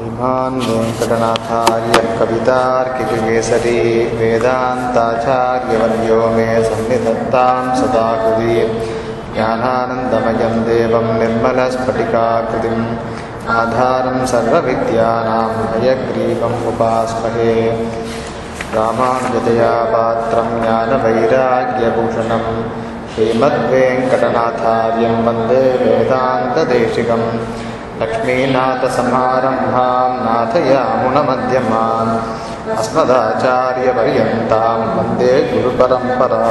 श्रीमान् वेङ्कटनाथार्यः कवितार्किककेसरी वेदान्ताचार्यवर्यो मे सन्निधत्तां सदा कृति ज्ञानानन्दमयं देवं निर्मलस्फटिकाकृतिम् आधारं सर्वविद्यानां हयग्रीवम् उपास्महे रामानुजतया पात्रं ज्ञानवैराग्यभूषणं श्रीमद्वेङ्कटनाथार्यं वन्दे वेदान्तदेशिकम् लक्ष्मीनाथसमारम्भां नाथयामुनमध्यमान् अस्मदाचार्यपर्यन्तां वन्दे गुरुपरम्परा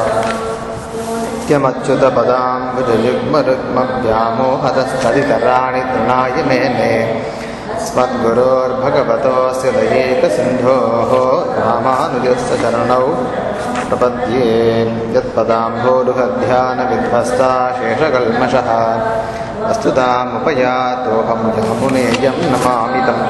नित्यमच्युतपदाम्बुजयुग्मरुग्मव्यामोहतस्थलितराणि तृणाय मेने अस्मद्गुरोर्भगवतोऽस्य दयेकसिन्धोः रामानुजस्य चरणौ प्रपद्ये यत्पदाम्भोरुहध्यानविध्वस्ता शेषकल्मषः वस्तुतामुपयातोऽहं यामुनेयं नमामि तम्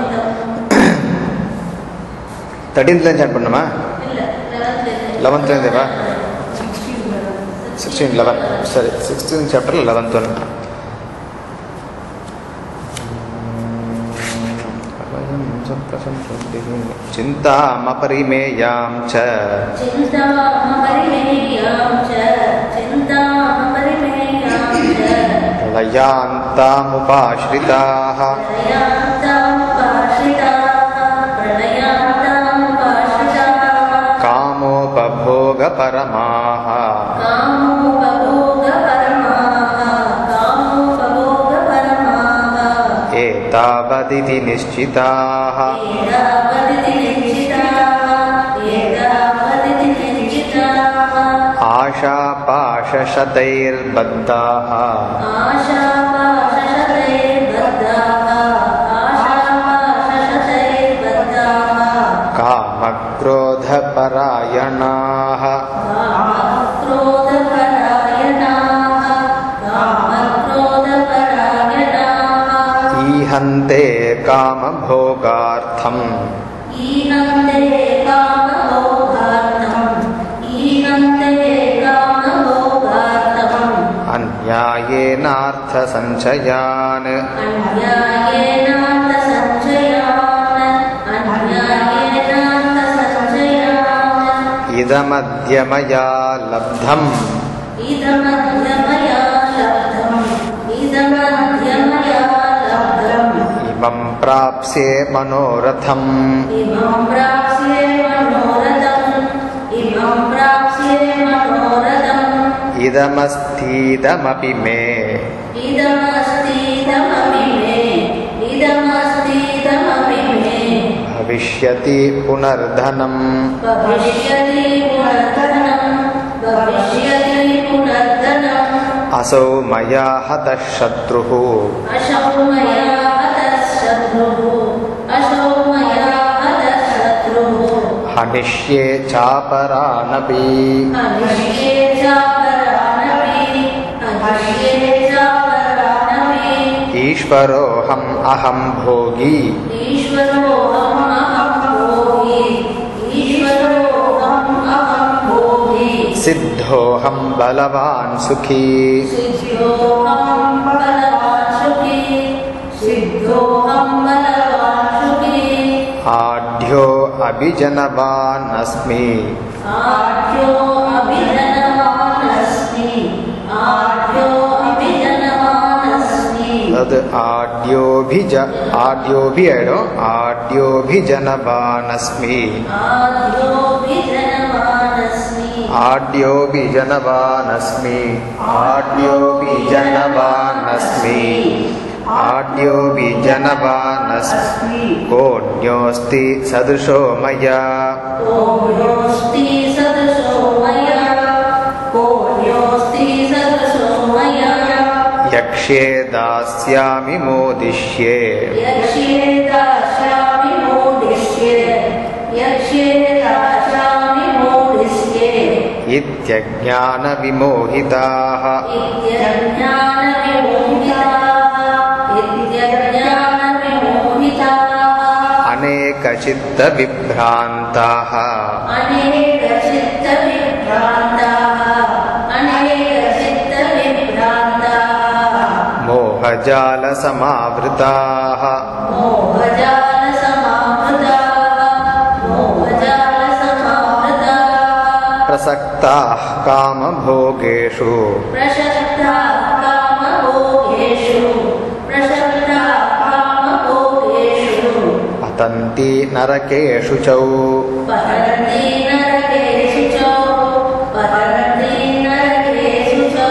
தேர்ட்டீன்த்லேருந்து ஸ்டார்ட் பண்ணுமா லெவன்த்லேருந்தேவா சிக்ஸ்டீன் லெவன் சரி சிக்ஸ்டீன் சாப்டர் லெவன்த் ஒன் चिन्तामपरिमेयां च चिन्तामपरिमेयां च चिन्तामपरिमेयां च लयान्तामुपाश्रिताः प्रलयान्तामुपाश्रिताः प्रलयान्तामुपाश्रिताः कामोपभोगपरमाः कामोपभोगपरमाः कामोपभोगपरमाः एतावदिति निश्चिताः एतावदिति निश्चिताः एतावदिति निश्चिताः आशापाशशतैर्बद्धाः आशापाशशतैर्बद्धाः आशापाशशतैर्बद्धाः कामक्रोधपरायणाः कामक्रोधपरायणाः कामक्रोधपरायणाः ईहन्ते कामभोगार्थम् ईहन्ते कामभोगार्थम् ईहन्ते कामभोगार्थम् अन्यायेनार्थसञ्चयान् अन्यायेनार्थसञ्चयान् अन्यायेनार्थसञ्चयान् इदमद्य मया लब्धम् इदमद्य मया लब्धम् इदमद्य मया लब्धम् इमं प्राप्स्ये मनोरथम् इमं प्राप्स्ये मनोरथम् इमं प्राप्स्ये मनोरथम् इदमस्तीदमपि मे इदमस्तीदमपि मे इदमस्तीदमपि मे भविष्यति पुनर्धनम् भविष्यति पुनर्धनम् भविष्यति पुनर्धनम् असौ मया हतः शत्रुः अशौ मया हतः शत्रुः अशौ मया हतः शत्रुः हनिष्ये चापरानपि हनिष्ये चापरानपि हनिष्ये चापरानपि ईश्वरोऽहम् अहं भोगी ईश्वरोऽहम् अहं भोगी ईश्वरोऽहम् अहं भोगी सिद्धोऽहं बलवान् सुखी सिद्धोऽहं बलवान् सुखी सिद्धोऽहं बलवान् सुखी आढ्यो अभिजनवान् अस्मि आढ्यो अभिजनवान् अस्मि आढ्यो अभिजनवान् अस्मि तद् आढ्योभिज आढ्योभि आइडो आढ्योभिजनवान् अस्मि आढ्योऽभिजनवान् अस्मि आढ्योभिजनवान् अस्मि आढ्योभिजनवान् अस्मि आढ्योभिजनवान् अस्मि कोऽन्योऽस्ति सदृशो मया कोऽन्योऽस्ति सदृशो मया कोऽन्योऽस्ति सदृशो मया यक्ष्ये दास्यामि मोदिष्ये यक्ष्ये दास्यामि मोदिष्ये यक्ष्ये दास्यामि मोदिष्ये इत्यज्ञानविमोहिताः इत्यज्ञानविमोहिताः इत्यज्ञानविमोहिताः अनेकचित्तविभ्रान्ताः अनेकचित्तविभ्रान्ताः अनेकचित्तविभ्रान्ताः मोहजालसमावृताः मोहजालसमावृताः प्रसक्ताः कामभोगेषु प्रशक्ता कामभोगेषु प्रशक्ता कामभोगेषु पतन्ति नरकेषु च पतन्ति नरकेषु च पतन्ति नरकेषु च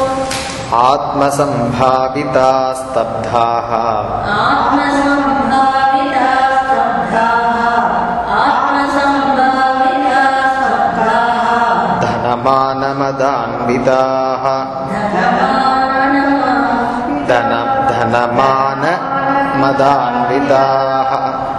आत्मसम्भाविता स्तब्धाः आत्मसम्भाविता स्तब्धाः आत्मसम्भाविता स्तब्धाः धनमानमदान्विताः धनमानमा धन धनमानमदान्विताः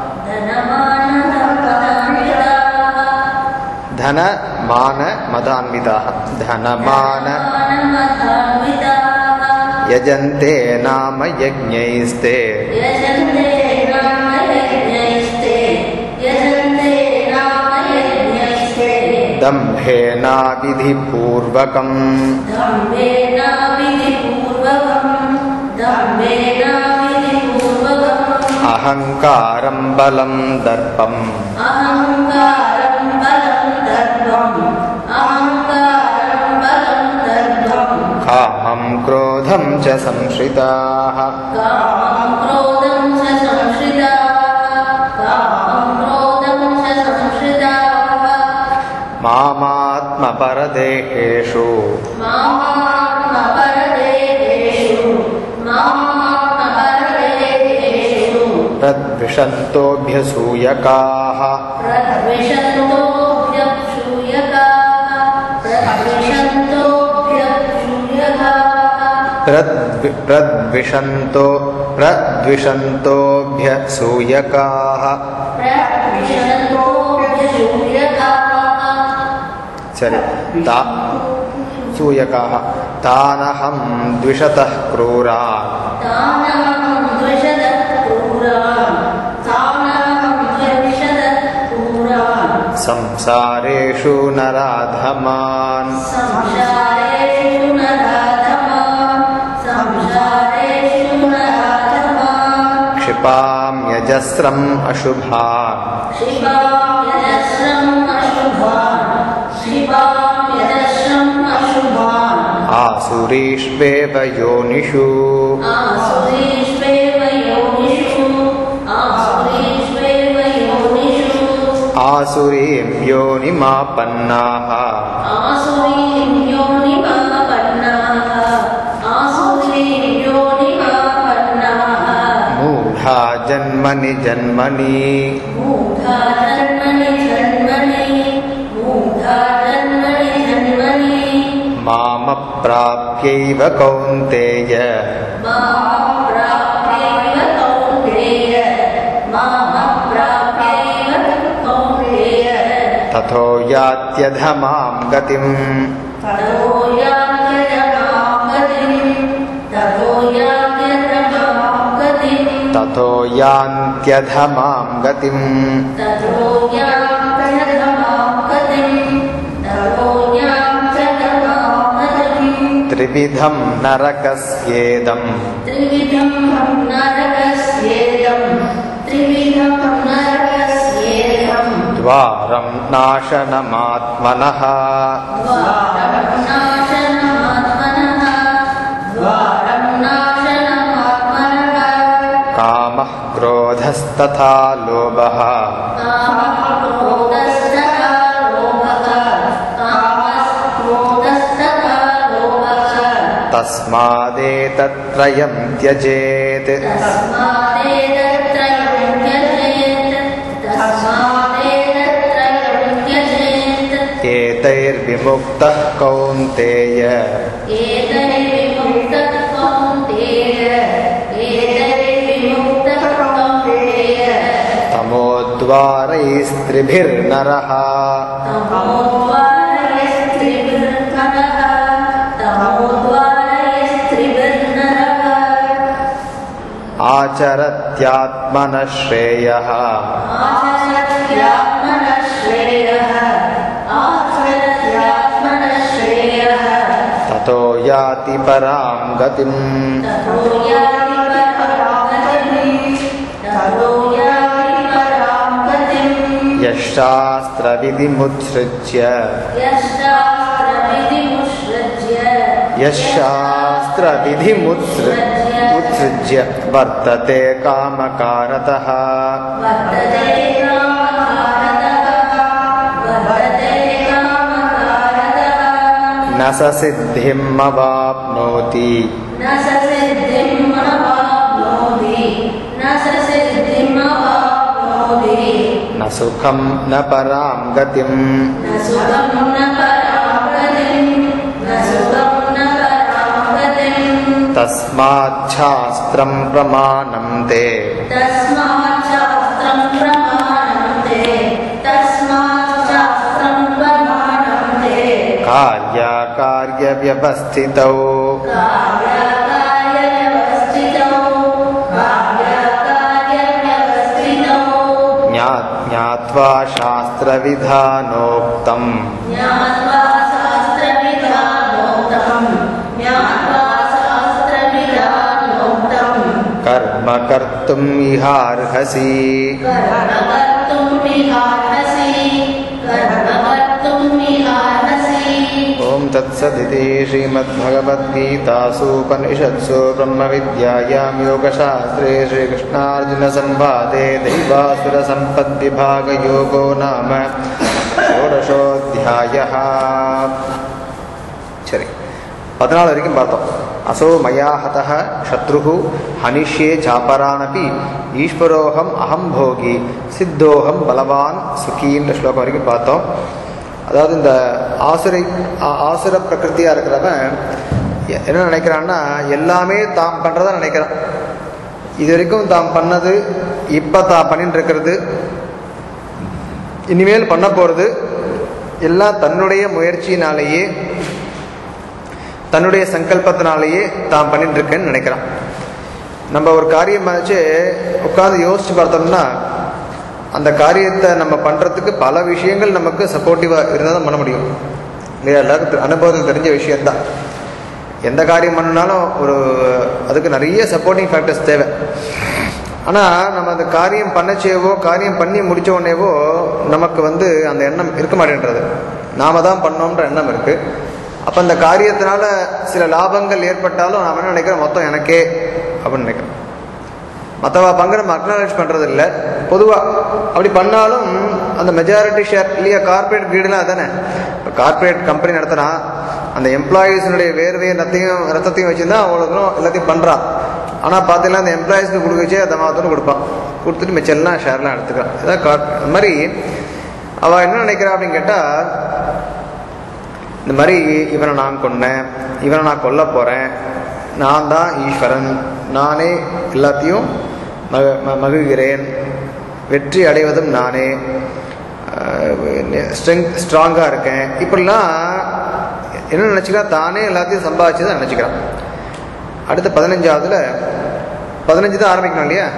धनमानमदान्विताः धनमानमदान्विताः धनमान मानमदान्विताः यजन्ते नाम यज्ञैस्ते यजन्ते नाम यज्ञैस्ते यजन्ते नाम यज्ञैस्ते दम्भेनाविधिपूर्वकम् दम्भेन विधिपूर्वकम् दम्भेन विधिपूर्वकम् अहङ्कारं बलं दर्पम् अहङ्कारं बलं दर्पम् अहङ्कारं बलं दर्पम् कामं क्रोधं च संश्रिताः कामं क्रोधं च संश्रिताः कामं क्रोधं च संश्रिताः मामात्मपरदेहेषु मामात्मपरदेहेषु मामात्मपरदेहेषु प्रद्विषन्तोऽभ्यसूयकाः प्रद्विषन्तोऽभ्यक्षूयकाः प्रद्विषन्तोऽभ्यक्षूयकाः प्रद्वि प्रद्विषन्तो प्रद्विषन्तोऽभ्यसूयकाः प्रद्विषन्तोऽभ्यक्षूयकाः सरि ता सूयकाः तानहं द्विषतः क्रूरान् तानहं द्विषदः क्रूरान् तानहं द्विषदः क्रूरान् संसारेषु नराधमान् संसारेषु नराधमान् संसारेषु नराधमान् क्षिपाम्यजस्रम् अशुभान् शिवाम्यजस्रम् अशुभान् शिवाम्यजस्रम् अशुभान् आसुरीष्वेव योनिषु आसुरीष्वेव योनिषु आसुरीष्वेव योनिषु आसुरीं योनिमापन्नाः आसुरीं योनिमापन्नाः आसुरीं योनिमापन्नाः मूढा जन्मनि जन्मनि मूढा जन्मनि जन्मनि मूढा जन्मनि जन्मनि मामप्राप्यैव कौन्तेय मामप्राप्यैव कौन्तेय मामप्राप्यैव कौन्तेय तथो यात्यधमां गतिम् ततो यात्यजमां गतिम् ततो यात्यजमां गतिम् ततो यान्त्यधमां गतिम् ततो यात्यजमां गतिम् ततो यात्यजमां गतिम् त्रिविधं नरकस्येदम् त्रिविधं नरकस्येदम् त्रिविधं नरकस्येदम् द्वारं नाशनमात्मनः द्वारं नाशनमात्मनः द्वारं नाशनमात्मनः कामः क्रोधस्तथा लोभः कामः क्रोधस्तथा लोभः कामः क्रोधस्तथा लोभः तस्मादेतत्त्रयं त्यजेत् तस्मादेतत्त्रयं त्यजेत् तस्मादेतत्त्रयं त्यजेत् एतैर्विमुक्तः कौन्तेय एतैर्विमुक्तः कौन्तेय एतैर्विमुक्तः कौन्तेय तमोद्वारैस्त्रिभिर्नरः तमोद्वारयस्त्रिभिर्नरः तमोद्वारयस्त्रिभिर्नरः आचरत्यात्मनः श्रेयः आचरत्यात्मनः श्रेयः आचरत्यात्मनः श्रेयः ततो याति परां गतिम् ततो याति परां गतिम् ततो याति परां गतिम् यशास्त्रविधिमुत्सृज्य यशास्त्रविधिमुत्सृज्य यशास्त्रविधिमुत्सृ उत्सृज्य वर्तते कामकारतः वर्तते कामकारतः वर्तते कामकारतः न स सिद्धिम् अवाप्नोति न स सिद्धिम् अवाप्नोति न स सिद्धिम् अवाप्नोति न सुखं न परां गतिम् न सुखं न परां गतिम् न सुखं न परां गतिम् तस्माच्छास्त्रम् प्रमाणं ते तस्मात् शास्त्रं प्रमाणं ते तस्मात् शास्त्रं प्रमाणं ते कार्याकार्यव्यवस्थितौ कार्यकार्यव्यवस्थितौ कार्यकार्यव्यवस्थितौ ज्ञा- ज्ञात्वा शास्त्रविधानोक्तम् ज्ञात्वा शास्त्रविधानोक्तम् ज्ञात्वा शास्त्रविधानोक्तम् कर्म कर्तुम् इहार्हसि कर्म कर्तुम् विहारसि कर्म कर्तुम् विहारसि ॐ तत्सदिति श्रीमद्भगवद्गीतासूपनिषत्सु ब्रह्मविद्यायां योगशास्त्रे श्रीकृष्णार्जुनसंवादे दैवासुरसम्पद्विभागयोगो नाम षोडशोऽध्यायः சரி பதினாலு வரைக்கும் பார்த்தோம் அசோ மயா ஹதः சத்ருஹு ஹனிஷ்யே சாப்பரானபி ஈஸ்வரோகம் அகம் போகி சித்தோகம் பலவான் சுகின்ற ஸ்லோகம் வரைக்கும் பார்த்தோம் அதாவது இந்த ஆசுரை ஆ- ஆசுர பிரகிருத்தியாக இருக்கிறவன் எ- என்ன நினைக்கிறான்னா எல்லாமே தாம் பண்ணுறதா நினைக்கிறான் இது வரைக்கும் தாம் பண்ணது இப்போ தான் பண்ணிட்டு இருக்கிறது இனிமேல் பண்ண போகிறது எல்லாம் தன்னுடைய முயற்சியினாலேயே தன்னுடைய சங்கல்பத்தினாலேயே தான் பண்ணிட்டு இருக்கேன்னு நினைக்கிறான் நம்ம ஒரு காரியம் வச்சு உட்காந்து யோசிச்சு பார்த்தோம்னா அந்த காரியத்தை நம்ம பண்ணுறதுக்கு பல விஷயங்கள் நமக்கு சப்போர்ட்டிவாக இருந்தால் தான் பண்ண முடியும் இல்லையா எல்லாருக்கும் தெ- அனுபவத்தில் தெரிஞ்ச விஷயம்தான் எந்த காரியம் பண்ணினாலும் ஒரு அதுக்கு நிறைய சப்போர்ட்டிங் ஃபேக்டர்ஸ் தேவை ஆனால் நம்ம அந்த காரியம் பண்ணச்சேவோ காரியம் பண்ணி முடிச்ச உடனேவோ நமக்கு வந்து அந்த எண்ணம் இருக்க மாட்டேன்றது நாம தான் பண்ணோன்ற எண்ணம் இருக்கு அப்போ அந்த காரியத்தினால சில லாபங்கள் ஏற்பட்டாலும் நான் என்ன நினைக்கிறேன் மொத்தம் எனக்கே அப்படின்னு நினைக்கிறேன் மற்றவா பங்கு நம்ம அக்னாலேஜ் பண்ணுறது இல்லை பொதுவாக அப்படி பண்ணாலும் அந்த மெஜாரிட்டி ஷேர் இல்லையா கார்பரேட் கிரீடெலாம் அதானே இப்போ கார்பரேட் கம்பெனி நடத்தினா அந்த எம்ப்ளாயீஸினுடைய வேர்வையும் ரத்தையும் ரத்தத்தையும் வச்சு தான் அவ்வளோ தூரம் எல்லாத்தையும் பண்ணுறான் ஆனால் பார்த்தீங்கன்னா அந்த எம்ப்ளாயீஸ்க்கு கொடுக்கச்சே அதை மாத்தணும் கொடுப்பான் கொடுத்துட்டு மிச்சம்லாம் ஷேர்லாம் எடுத்துக்கிறான் இதான் கார் அது மாதிரி அவள் என்ன நினைக்கிறா அப்படின்னு கேட்டால் இந்த மாதிரி இவனை நான் கொன்னேன் இவனை நான் கொல்ல போகிறேன் நான் தான் ஈஸ்வரன் நானே எல்லாத்தையும் மக ம- மகிழ்கிறேன் வெற்றி அடைவதும் நானே ஸ்ட்ரென்த் ஸ்ட்ராங்காக இருக்கேன் இப்படிலாம் என்ன நினச்சிக்கிறான் தானே எல்லாத்தையும் சம்பாதிச்சு தான் நினச்சிக்கிறான் அடுத்து பதினஞ்சாவதுல பதினஞ்சு தான் ஆரம்பிக்கணும் இல்லையா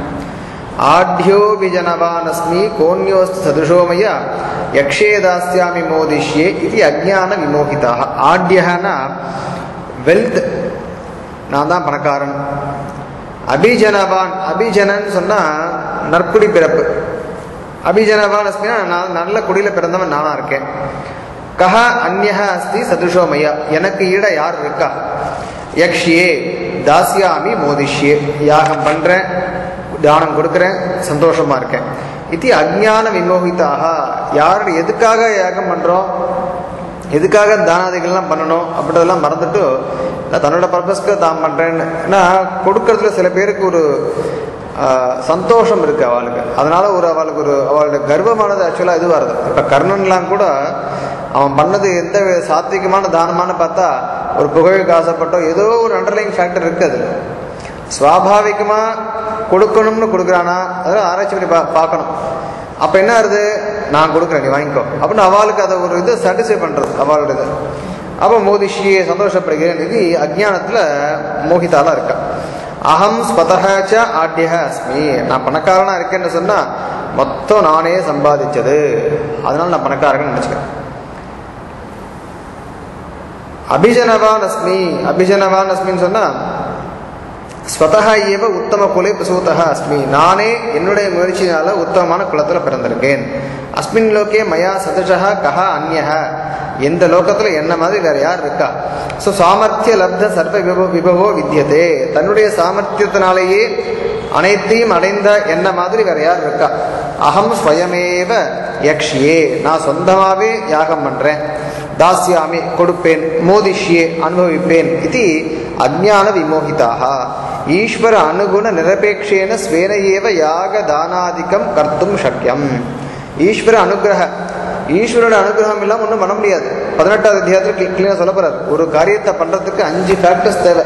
ஆட்யோ விஜனவானஸ்மி கோன்யோஸ்து சதுஷோமய யக்ஷே தாஸ்யாமி மோதிஷ்யே இது அஜ்ஞான விமோகிதாக ஆட்யகனா வெல்த் நான் தான் பணக்காரன் அபிஜனவான் அபிஜனன் சொன்னா நற்குடி பிறப்பு அபிஜனவான் அஸ்மினா நான் நல்ல குடியில பிறந்தவன் நானா இருக்கேன் கஹ அந்யஹ அஸ்தி சதுஷோமயா எனக்கு ஈட யார் இருக்கா யக்ஷியே தாஸ்யாமி மோதிஷ்யே யாகம் பண்றேன் தானம் கொடுக்குறேன் சந்தோஷமா இருக்கேன் இது அஜ்ஞான விமோகிதாக யார் எதுக்காக யாகம் பண்றோம் எதுக்காக தானாதிகள்லாம் பண்ணணும் அப்படின்றதெல்லாம் மறந்துட்டு நான் தன்னோட பர்பஸ்க்கு தான் பண்ணுறேன்னு ஏன்னா கொடுக்கறதுல சில பேருக்கு ஒரு ஆஹ், சந்தோஷம் இருக்கு அவளுக்கு அதனால ஒரு அவளுக்கு ஒரு அவளோட கர்வமானது ஆக்சுவலாக இதுவாக வருது இப்போ கர்ணன்லாம் கூட அவன் பண்ணது எந்த வி- சாத்விகமான தானமானு பார்த்தா ஒரு புகழுக்கு ஆசைப்பட்டோ ஏதோ ஒரு அண்டர்லைங் ஃபேக்டர் இருக்கு அதில் சுவாபாவிகமாக கொடுக்கணும்னு கொடுக்குறானா அதெல்லாம் ஆராய்ச்சி பண்ணி பா பார்க்கணும் அப்போ என்ன ஆகுது நான் கொடுக்குறேன் நீ வாங்கிக்கோ அப்படின்னு அவளுக்கு அதை ஒரு இது சாட்டிஸ்ஃபை பண்ணுறது அவளோட இது அப்போ மோதிஷியை சந்தோஷப்படுகிறேன் இது அஜ்ஞானத்தில் மோகிதாலாம் இருக்கா அகம் ஸ்வதஹச்ச ஆட்யக அஸ்மி நான் பணக்காரனா இருக்கேன்னு சொன்னா மொத்தம் நானே சம்பாதிச்சது அதனால நான் பணக்காரன்னு நினச்சிக்கிறேன் அபிஜனவான் அஸ்மி அபிஜனவான் அஸ்மின்னு சொன்னா ஸ்வதா ஏவ உத்தம குலே பிரசூதா அஸ்மி நானே என்னுடைய முயற்சியினால உத்தமமான குலத்துல பிறந்திருக்கேன் அஸ்மின் லோகே மயா சதஷா கஹா அந்யஹ எந்த லோகத்துல என்ன மாதிரி வேற யார் இருக்கா ஸோ சாமர்த்திய லப்த சர்வ விபவோ விபவோ வித்தியதே தன்னுடைய சாமர்த்தியத்தினாலேயே அனைத்தையும் அடைந்த என்ன மாதிரி வேற யார் இருக்கா அகம் ஸ்வயமேவ யக்ஷியே நான் சொந்தமாவே யாகம் பண்றேன் தாஸ்யாமி கொடுப்பேன் மோதிஷ்யே அனுபவிப்பேன் இது அஜ்ஞான விமோகிதாக ஈஸ்வர அனுகுண நிரபேட்சேன ஸ்வேன ஏவ யாக தானாதிக்கம் கர்த்தும் சக்கியம் ஈஸ்வர அனுகிரக ஈஸ்வரோட அனுகிரகம் இல்லாமல் ஒன்றும் பண்ண முடியாது பதினெட்டாவது அத்தியாயத்தில் கிளீனாக சொல்ல போறார் ஒரு காரியத்தை பண்றதுக்கு அஞ்சு ஃபேக்டர்ஸ் தேவை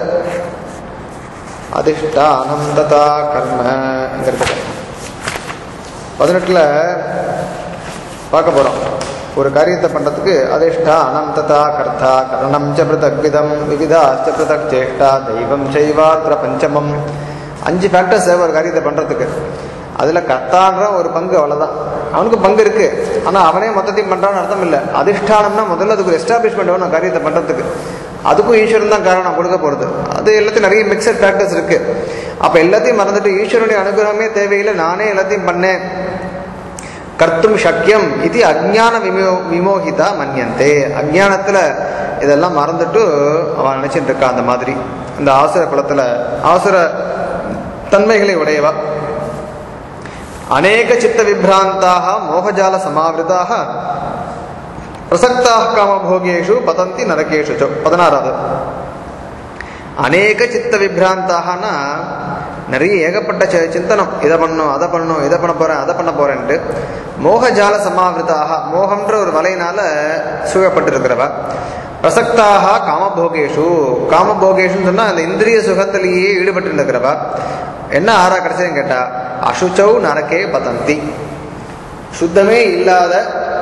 அதிஷ்டானம் ததா கர்மங்கிறது பதினெட்டில் பார்க்க போகிறோம் ஒரு காரியத்தை பண்ணுறதுக்கு அதிஷ்டானம் ததா கர்த்தா கரணம் ச பிருதக் விதம் விவிதாச்ச பிருதக் சேஷ்டா தெய்வம் செய்வாத்திர பஞ்சமம் அஞ்சு ஃபேக்டர்ஸ் தேவை ஒரு காரியத்தை பண்ணுறதுக்கு அதில் கர்த்தான்ற ஒரு பங்கு அவ்வளோதான் அவனுக்கு பங்கு இருக்கு ஆனால் அவனே மொத்தத்தையும் பண்ணுறான்னு அர்த்தம் இல்லை அதிஷ்டானம்னா முதல்ல அதுக்கு ஒரு எஸ்டாப்ளிஷ்மெண்ட் வேணும் காரியத்தை பண்ணுறதுக்கு அதுக்கும் ஈஸ்வரன் தான் காரணம் கொடுக்க போகிறது அது எல்லாத்தையும் நிறைய மிக்சட் ஃபேக்டர்ஸ் இருக்கு அப்போ எல்லாத்தையும் மறந்துட்டு ஈஸ்வரனுடைய அனுகிரகமே தேவையில்லை நானே எல்லாத்தையும் பண்ணேன் கர்த்தும் சக்கியம் இது அஜ்ஞான விமோ விமோகிதா மன்யந்தே அஜ்ஞானத்தில் இதெல்லாம் மறந்துட்டு அவன் நினைச்சிட்டு இருக்கான் அந்த மாதிரி இந்த ஆசுர குலத்தில் ஆசுர தன்மைகளை உடையவா அநேக சித்த விப்ராந்தாக மோகஜால சமாவிருதாக பிரசக்தாக காமபோகேஷு பதந்தி நரகேஷு ச பதினாறாவது அநேக சித்த விப்ராந்தாகனா நிறைய ஏகப்பட்ட சி- சிந்தனம் இதை பண்ணணும் அதை பண்ணணும் இதை பண்ண போறேன் அதை பண்ண போறேன்ட்டு மோகஜால சமாவிருதாக மோகம்ன்ற ஒரு வலையினால சூழப்பட்டிருக்கிறவ பிரசக்தாக காமபோகேஷு காமபோகேஷுன்னு சொன்னா அந்த இந்திரிய சுகத்திலேயே ஈடுபட்டு இருக்கிறவ என்ன ஆறா கிடைச்சதுன்னு கேட்டா அசுச்சௌ நரக்கே பதந்தி சுத்தமே இல்லாத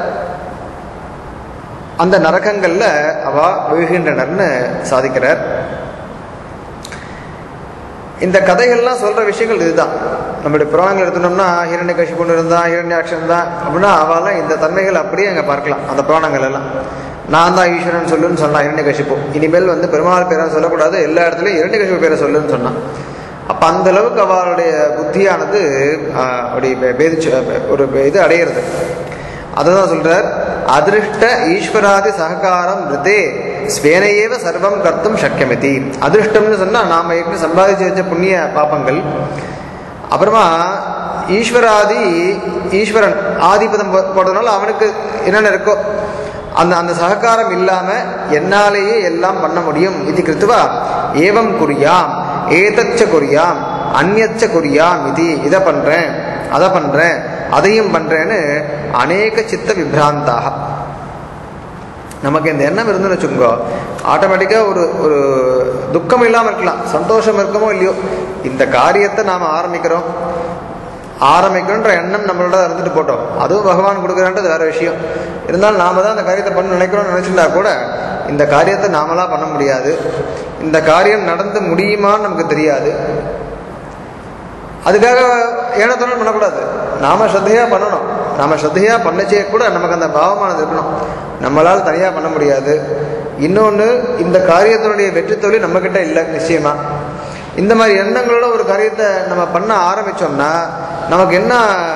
அந்த நரகங்கள்ல அவ விழுகின்றனர்னு சாதிக்கிறார் இந்த கதைகள்லாம் சொல்ற விஷயங்கள் இதுதான் நம்மளுடைய புராணங்கள் எடுத்துனோம்னா ஹிரண்ய கஷிப்புன்னு இருந்தா ஹிரண்யாட்சன் தான் அப்படின்னா அவெல்லாம் இந்த தன்மைகள் அப்படியே அங்க பார்க்கலாம் அந்த புராணங்கள் எல்லாம் நான் தான் ஈஸ்வரன் சொல்லுன்னு சொன்னான் இரண்ய கஷிப்பு இனிமேல் வந்து பெருமாள் பேரை சொல்லக்கூடாது எல்லா இடத்துலையும் இரண்ய கஷிப்பு பேரை சொல்லுன்னு சொன்னான் அப்ப அந்த அளவுக்கு அவளுடைய புத்தியானது ஆஹ், அப்படி பே- பேதிச்சு ஒரு இது அடையிறது அதுதான் சொல்றார் அதிருஷ்ட ஈஸ்வராதி சககாரம் ரிதே ஸ்வேனையேவ சர்வம் கர்த்தும் சக்கியமிதி அதிருஷ்டம்னு சொன்னா நாம ஏற்கனவே சம்பாதிச்சு வச்ச புண்ணிய பாப்பங்கள் அப்புறமா ஈஸ்வராதி ஈஸ்வரன் ஆதிபதம் போ- போடுறதுனால அவனுக்கு என்னென்ன இருக்கோ அந்த அந்த சககாரம் இல்லாம என்னாலேயே எல்லாம் பண்ண முடியும் இது கிருத்துவா ஏவம் குறியாம் ஏதச்ச குறியாம் அந்நச்ச குறியாம் இது இதை பண்றேன் அதை பண்றேன் அதையும் பண்றேன்னு அநேக சித்த விப்ராந்தாக நமக்கு இந்த எண்ணம் இருந்துன்னு வச்சுக்கோங்க ஆட்டோமேட்டிக்காக ஒரு ஒரு துக்கம் இல்லாமல் இருக்கலாம் சந்தோஷம் இருக்குமோ இல்லையோ இந்த காரியத்தை நாம் ஆரம்பிக்கிறோம் ஆரம்பிக்கணுன்ற எண்ணம் நம்மளோட இருந்துட்டு போட்டோம் அதுவும் பகவான் கொடுக்குறான்றது வேற விஷயம் இருந்தாலும் நாம தான் அந்த காரியத்தை பண்ண நினைக்கிறோம்னு நினைச்சிருந்தா கூட இந்த காரியத்தை நாமளா பண்ண முடியாது இந்த காரியம் நடந்து முடியுமான்னு நமக்கு தெரியாது அதுக்காக ஏனத்தோட பண்ணக்கூடாது நாம ஸ்ரத்தையா பண்ணணும் நாம ஸ்ரத்தையா பண்ணச்சே கூட நமக்கு அந்த பாவமானது இருக்கணும் நம்மளால தனியா பண்ண முடியாது இன்னொன்று இந்த காரியத்தினுடைய வெற்றி தொழில் நம்ம கிட்ட இல்லை நிச்சயமா இந்த மாதிரி எண்ணங்களோட ஒரு காரியத்தை நம்ம பண்ண ஆரம்பிச்சோம்னா நமக்கு என்ன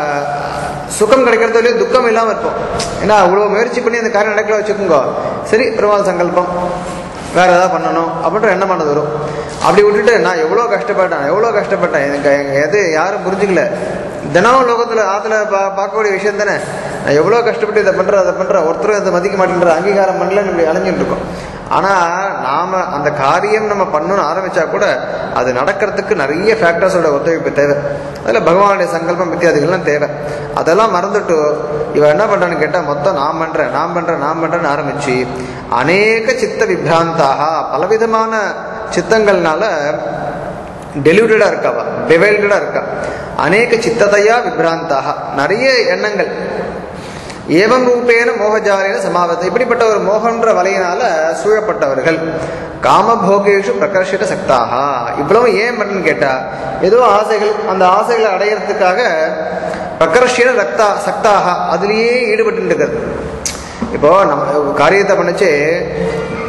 சுகம் கிடைக்கிறதோ இல்லையோ துக்கம் இல்லாமல் இருப்போம் ஏன்னா அவ்வளோ முயற்சி பண்ணி அந்த காரியம் நடக்கல வச்சுக்கோங்க சரி பெருமாள் சங்கல்பம் வேற ஏதாவது பண்ணணும் அப்படின்ற எண்ணம் பண்ணது வரும் அப்படி விட்டுட்டு நான் எவ்வளோ கஷ்டப்பட்டேன் எவ்வளோ கஷ்டப்பட்டேன் எனக்கு எங்க- எது யாரும் புரிஞ்சுக்கல தினமும் லோகத்தில் ஆற்றுல பா பார்க்கக்கூடிய விஷயம் தானே நான் எவ்வளோ கஷ்டப்பட்டு இதை பண்ணுறேன் அதை பண்ணுறேன் ஒருத்தரும் இதை மதிக்க மாட்டேன்ற அங்கீகாரம் பண்ணலன்னு இப்படி அலைஞ்சிட்டு இருக்கோம் ஆனால் நாம அந்த காரியம் நம்ம பண்ணணும்னு ஆரம்பிச்சா கூட அது நடக்கிறதுக்கு நிறைய ஃபேக்டர்ஸோட ஒத்துழைப்பு தேவை அதில் பகவானுடைய சங்கல்பம் இத்தியாதிகள்லாம் தேவை அதெல்லாம் மறந்துட்டு இவன் என்ன பண்றான்னு கேட்டால் மொத்தம் நான் பண்றேன் நான் பண்றேன் நான் பண்றேன்னு ஆரம்பிச்சு அநேக சித்த விப்ராந்தாக பலவிதமான சித்தங்கள்னால டெலிவரிடா இருக்காவா டிவைல்டா இருக்கா அநேக சித்ததையா விப்ராந்தாக நிறைய எண்ணங்கள் ஏவம் ரூபேன மோகஜாலேன சமாவத்தை இப்படிப்பட்ட ஒரு மோகன்ற வலையினால சூழப்பட்டவர்கள் காமபோகேஷு பிரகர்ஷித சக்தாக இவ்வளவு ஏன் பண்ணு கேட்டா ஏதோ ஆசைகள் அந்த ஆசைகளை அடையிறதுக்காக பிரகர்ஷின ரக்தா சக்தாக அதுலேயே ஈடுபட்டு இருக்கிறது இப்போ நம்ம ஒரு காரியத்தை பண்ணிச்சு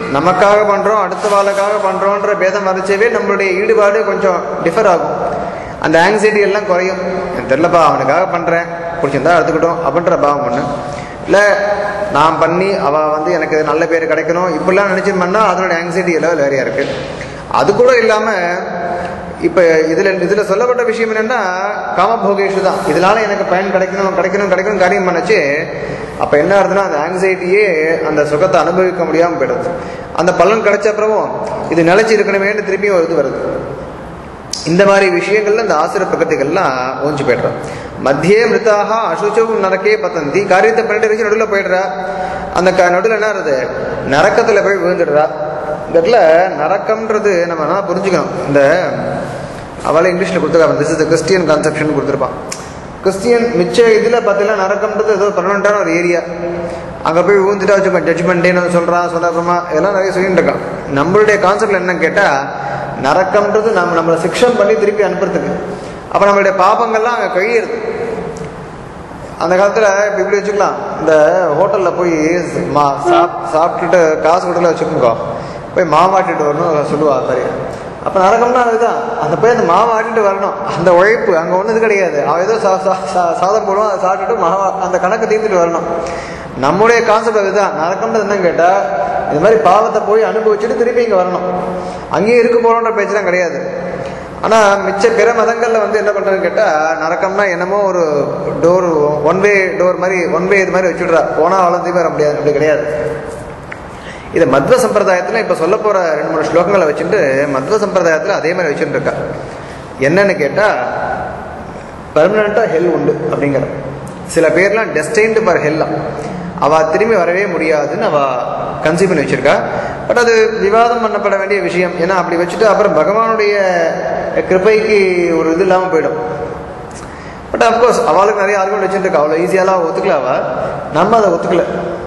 நமக்காக பண்ணுறோம் அடுத்த வாளுக்காக பண்ணுறோன்ற பேதம் வரைச்சவே நம்மளுடைய ஈடுபாடு கொஞ்சம் டிஃபர் ஆகும் அந்த ஆங்ஸைட்டி எல்லாம் குறையும் எனக்கு தெரிலப்பா அவனுக்காக பண்ணுறேன் பிடிச்சிருந்தா எடுத்துக்கிட்டோம் அப்படின்ற பாவம் ஒன்று இல்லை நான் பண்ணி அவள் வந்து எனக்கு நல்ல பேர் கிடைக்கணும் இப்படிலாம் நினச்சி பண்ணால் அதனோட ஆங்ஸைட்டி லெவல் வேறையாக இருக்குது அது கூட இல்லாமல் இப்போ இதில் இதில் சொல்லப்பட்ட விஷயம் என்னென்னா காமபோகேஷு தான் இதனால எனக்கு பயன் கிடைக்கணும் கிடைக்கணும் கிடைக்கணும் காரியம் பண்ணச்சு அப்போ என்ன ஆகுதுன்னா அந்த ஆங்ஸைட்டியே அந்த சுகத்தை அனுபவிக்க முடியாமல் போயிடுது அந்த பலன் கிடைச்ச அப்புறமும் இது நிலைச்சி இருக்கணுமேன்னு திருப்பியும் ஒரு இது வருது இந்த மாதிரி விஷயங்கள்ல இந்த ஆசிர பிரகதிகள்லாம் ஓஞ்சு போய்டுறோம் மத்தியே மிருத்தாக அசுச்சவும் நரக்கே பத்தந்தி காரியத்தை பண்ணிட்டு வச்சு நடுவில் போயிடுறா அந்த க நடுவில் என்ன ஆகுது நரக்கத்தில் போய் விழுந்துடுறா இந்த இடத்துல நரக்கம்ன்றது நம்ம என்ன புரிஞ்சுக்கணும் இந்த அவளை இங்கிலீஷில் கொடுத்துருக்காங்க திஸ் இஸ் கிறிஸ்டியன் கான்செப்ஷன் கொடுத்துருப்பான் கிறிஸ்டியன் மிச்ச இதில் பார்த்தீங்கன்னா நரக்கம்ன்றது ஏதோ பர்மனெண்ட்டான ஒரு ஏரியா அங்கே போய் ஊந்துட்டா வச்சுக்கோ ஜட்ஜ்மெண்ட்டேன்னு சொல்கிறான் சொல்லாதமா இதெல்லாம் நிறைய சொல்லிட்டு இருக்கான் நம்மளுடைய கான்செப்ட் என்னன்னு கேட்டால் நரக்கம்ன்றது நம்ம நம்மளை சிக்ஷம் பண்ணி திருப்பி அனுப்புறதுக்கு அப்போ நம்மளுடைய பாபங்கள்லாம் அங்கே கழியிறது அந்த காலத்தில் இப்போ இப்படி வச்சுக்கலாம் இந்த ஹோட்டலில் போய் மா சாப் சாப்பிட்டுட்டு காசு கொடுக்கல வச்சுக்கோங்க போய் மாவாட்டிட்டு வரணும் சொல்லுவா சரி அப்போ நரகம்னா அதுதான் அந்த போய் அந்த மாவை ஆட்டிட்டு வரணும் அந்த உழைப்பு அங்கே ஒன்றும் இது கிடையாது அவன் ஏதோ சா சா- சா- சாதம் போடுவான் அதை சாப்பிட்டுட்டு மாவா அந்த கணக்கு தீர்த்துட்டு வரணும் நம்முடைய கான்செப்ட் அதுதான் நரக்கம்ன்றது என்னன்னு கேட்டால் இது மாதிரி பாவத்தை போய் அனுபவிச்சுட்டு திருப்பி இங்கே வரணும் அங்கேயே இருக்க போகிறோன்ற பேச்செல்லாம் கிடையாது ஆனால் மிச்ச பிற மதங்களில் வந்து என்ன பண்ணுறதுன்னு கேட்டால் நரக்கம்னா என்னமோ ஒரு டோர் ஒன் வே டோர் மாதிரி ஒன் வே இது மாதிரி வச்சுடுறா போனால் அவ்வளோத்தையும் வர முடியாது அப்படி கிடையாது இதை மத்வ சம்பிரதாயத்தில் இப்போ சொல்ல போகிற ரெண்டு மூணு ஸ்லோகங்களை வச்சுட்டு மத்வ சம்பிரதாயத்தில் அதே மாதிரி வச்சுட்டு இருக்கா என்னன்னு கேட்டால் பர்மனண்ட்டாக ஹெல் உண்டு அப்படிங்கிற சில பேர்லாம் டெஸ்டைன்டு ஃபார் ஹெல்லாம் அவள் திரும்பி வரவே முடியாதுன்னு அவள் கன்சீவ் பண்ணி வச்சிருக்கா பட் அது விவாதம் பண்ணப்பட வேண்டிய விஷயம் ஏன்னா அப்படி வச்சுட்டு அப்புறம் பகவானுடைய கிருபைக்கு ஒரு இது இல்லாமல் போயிடும் பட் அஃப்கோர்ஸ் அவளுக்கு நிறைய ஆர்குமெண்ட் வச்சுட்டு இருக்கா அவ்வளோ ஈஸியாலாம் ஒத்துக்கல அவ நம்ம அதை ஒத்துக்கல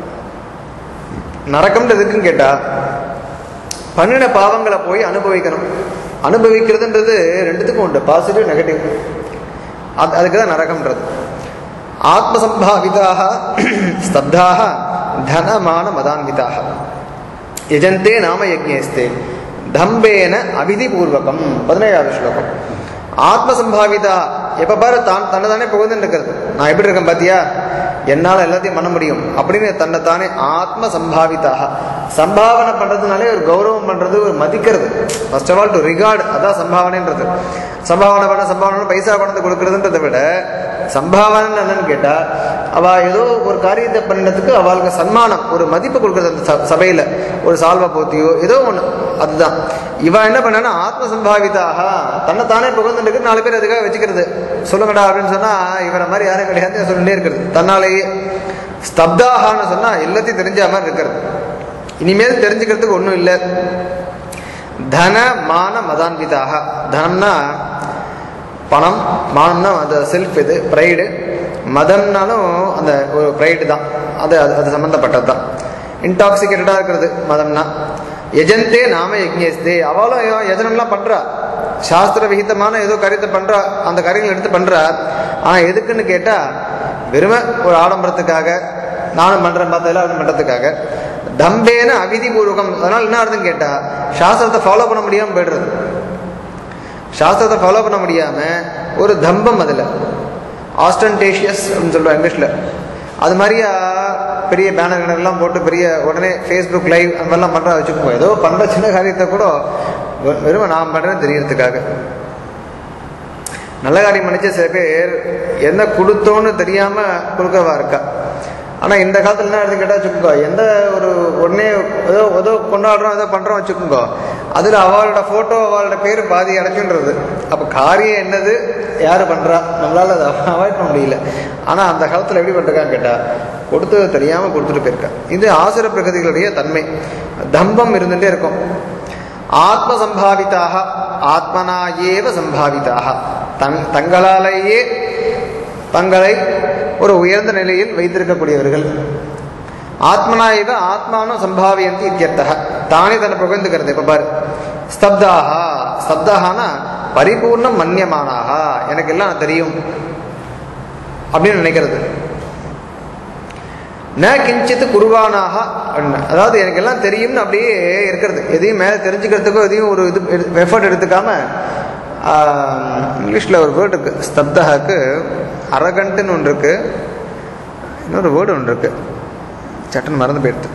நரக்கம்ன்றது எதுக்குன்னு கேட்டா பண்ணின பாவங்களை போய் அனுபவிக்கணும் அனுபவிக்கிறதுன்றது ரெண்டுத்துக்கும் உண்டு பாசிட்டிவ் நெகட்டிவ் அது அதுக்கு தான் நரகம்ன்றது ஆத்மசம்பாவிதாக ஸ்தப்தாக தனமான மதான்விதாக யஜந்தே நாம யஜ்ஞேஸ்தே தம்பேன அவிதிபூர்வகம் பதினேழாவது ஸ்லோகம் ஆத்மசம்பாவிதா எப்ப பாரு தான் தன்னை தானே புகழ்ந்துட்டு இருக்கிறது நான் எப்படி இருக்கேன் பாத்தியா என்னால் எல்லாத்தையும் பண்ண முடியும் அப்படின்னு தன்னை தானே ஆத்ம சம்பாவிதாக சம்பாவனை பண்றதுனாலே ஒரு கௌரவம் பண்றது ஒரு மதிக்கிறது first of all to regard அதான் சம்பாவனைன்றது சம்பாவனை பண்ண சம்பாவனை பைசா கொண்டு கொடுக்கறதுன்றதை விட சம்பாவனை என்னன்னு கேட்டா அவ ஏதோ ஒரு காரியத்தை பண்ணினதுக்கு அவளுக்கு சன்மானம் ஒரு மதிப்பு கொடுக்கறது அந்த ச- சபையில ஒரு சால்வா போத்தியோ ஏதோ ஒண்ணு அதுதான் இவ என்ன பண்ணா ஆத்ம சம்பாவிதாக தன்னை தானே புகழ்ந்துட்டு நாலு பேர் அதுக்காக வச்சுக்கிறது சொல்லுங்கடா அப்படின்னு சொன்னா இவரை மாதிரி யாரும் கிடையாது சொல்லிட்டே இருக்கிறது தன்னாலேயே ஸ்தப்தாகான்னு சொன்னா எல்லாத்தையும் தெரிஞ்ச மாதிரி இருக்கிறது இனிமேல் தெரிஞ்சுக்கிறதுக்கு ஒன்றும் இல்லை தன மான மதான்விதாக தனம்னா பணம் மானம்னா அந்த செல்ஃப் இது ப்ரைடு மதம்னாலும் அந்த ஒரு ப்ரைடு தான் அது அது அது சம்மந்தப்பட்டது தான் இன்டாக்சிகேட்டடாக இருக்கிறது மதம்னா எஜந்தே நாம யஜ்ஞேஸ்தே அவளும் ஏதோ யஜனம்லாம் பண்ணுறா சாஸ்திர விகிதமான ஏதோ காரியத்தை பண்ணுறா அந்த காரியங்கள் எடுத்து பண்ணுறா ஆனால் எதுக்குன்னு கேட்டால் வெறுமை ஒரு ஆடம்பரத்துக்காக நானும் பண்ணுறேன் பார்த்து எல்லாரும் பண்ணுறதுக்காக தம்பேன அவிதிபூர்வகம் அதனால் என்ன ஆகுதுன்னு கேட்டால் சாஸ்திரத்தை ஃபாலோ பண்ண முடியாமல் போயிடுறது சாஸ்திரத்தை ஃபாலோ பண்ண முடியாமல் ஒரு தம்பம் அதில் ஆஸ்டன்டேஷியஸ் அப்படின்னு சொல்லுவாங்க இங்கிலீஷில் அது மாதிரியா பெரிய பேனர் எல்லாம் போட்டு பெரிய உடனே ஃபேஸ்புக் லைவ் அந்த மாதிரிலாம் பண்ணுறா வச்சுக்கோங்க ஏதோ பண்ணுற சின்ன காரியத்தை கூட வெ- வெறும் நான் பண்ணுறேன்னு தெரியறதுக்காக நல்ல காரியம் பண்ணிச்ச சில பேர் என்ன கொடுத்தோன்னு தெரியாமல் கொடுக்கறவா இருக்கா ஆனால் இந்த காலத்தில் என்ன ஆகுதுன்னு கேட்டால் வச்சுக்கோங்க எந்த ஒரு உடனே ஏதோ ஏதோ கொண்டாடுறோம் ஏதோ பண்ணுறோம் வச்சுக்கோங்க அதில் அவளோட ஃபோட்டோ அவளோட பேர் பாதி அடைச்சுன்றது அப்போ காரியம் என்னது யார் பண்ணுறா நம்மளால் அதை அவாய்ட் பண்ண முடியல ஆனால் அந்த காலத்தில் எப்படி பண்ணிருக்கான்னு கேட்டால் கொடுத்தது தெரியாமல் கொடுத்துட்டு போயிருக்கா இது ஆசுர பிரகதிகளுடைய தன்மை தம்பம் இருந்துகிட்டே இருக்கும் ஆத்ம சம்பாவிதாக ஆத்மனா ஏவ சம்பாவிதாக தங் தங்களாலேயே தங்களை ஒரு உயர்ந்த நிலையில் வைத்திருக்கக்கூடியவர்கள் ஆத்மனா இவ ஆத்மானும் சம்பாவியந்தி இத்தியர்த்தக தானே தன்னை புகழ்ந்துக்கிறது இப்ப பாரு ஸ்தப்தாக ஸ்தப்தாகனா பரிபூர்ணம் மன்யமானாக எனக்கு எல்லாம் தெரியும் அப்படின்னு நினைக்கிறது ந கிஞ்சித்து குருவானாக அப்படின்னா அதாவது எனக்கு எல்லாம் தெரியும்னு அப்படியே இருக்கிறது எதையும் மேலே தெரிஞ்சுக்கிறதுக்கோ எதையும் ஒரு இது எஃபர்ட் எடுத்துக்காம இங்கிலீஷில் ஒரு வேர்டு இருக்கு ஸ்தப்தகாக்கு அரகண்ட்டுன்னு ஒன்று இருக்கு இன்னொரு வேர்டு ஒன்று இருக்கு சட்டுன்னு மறந்து போயிடுது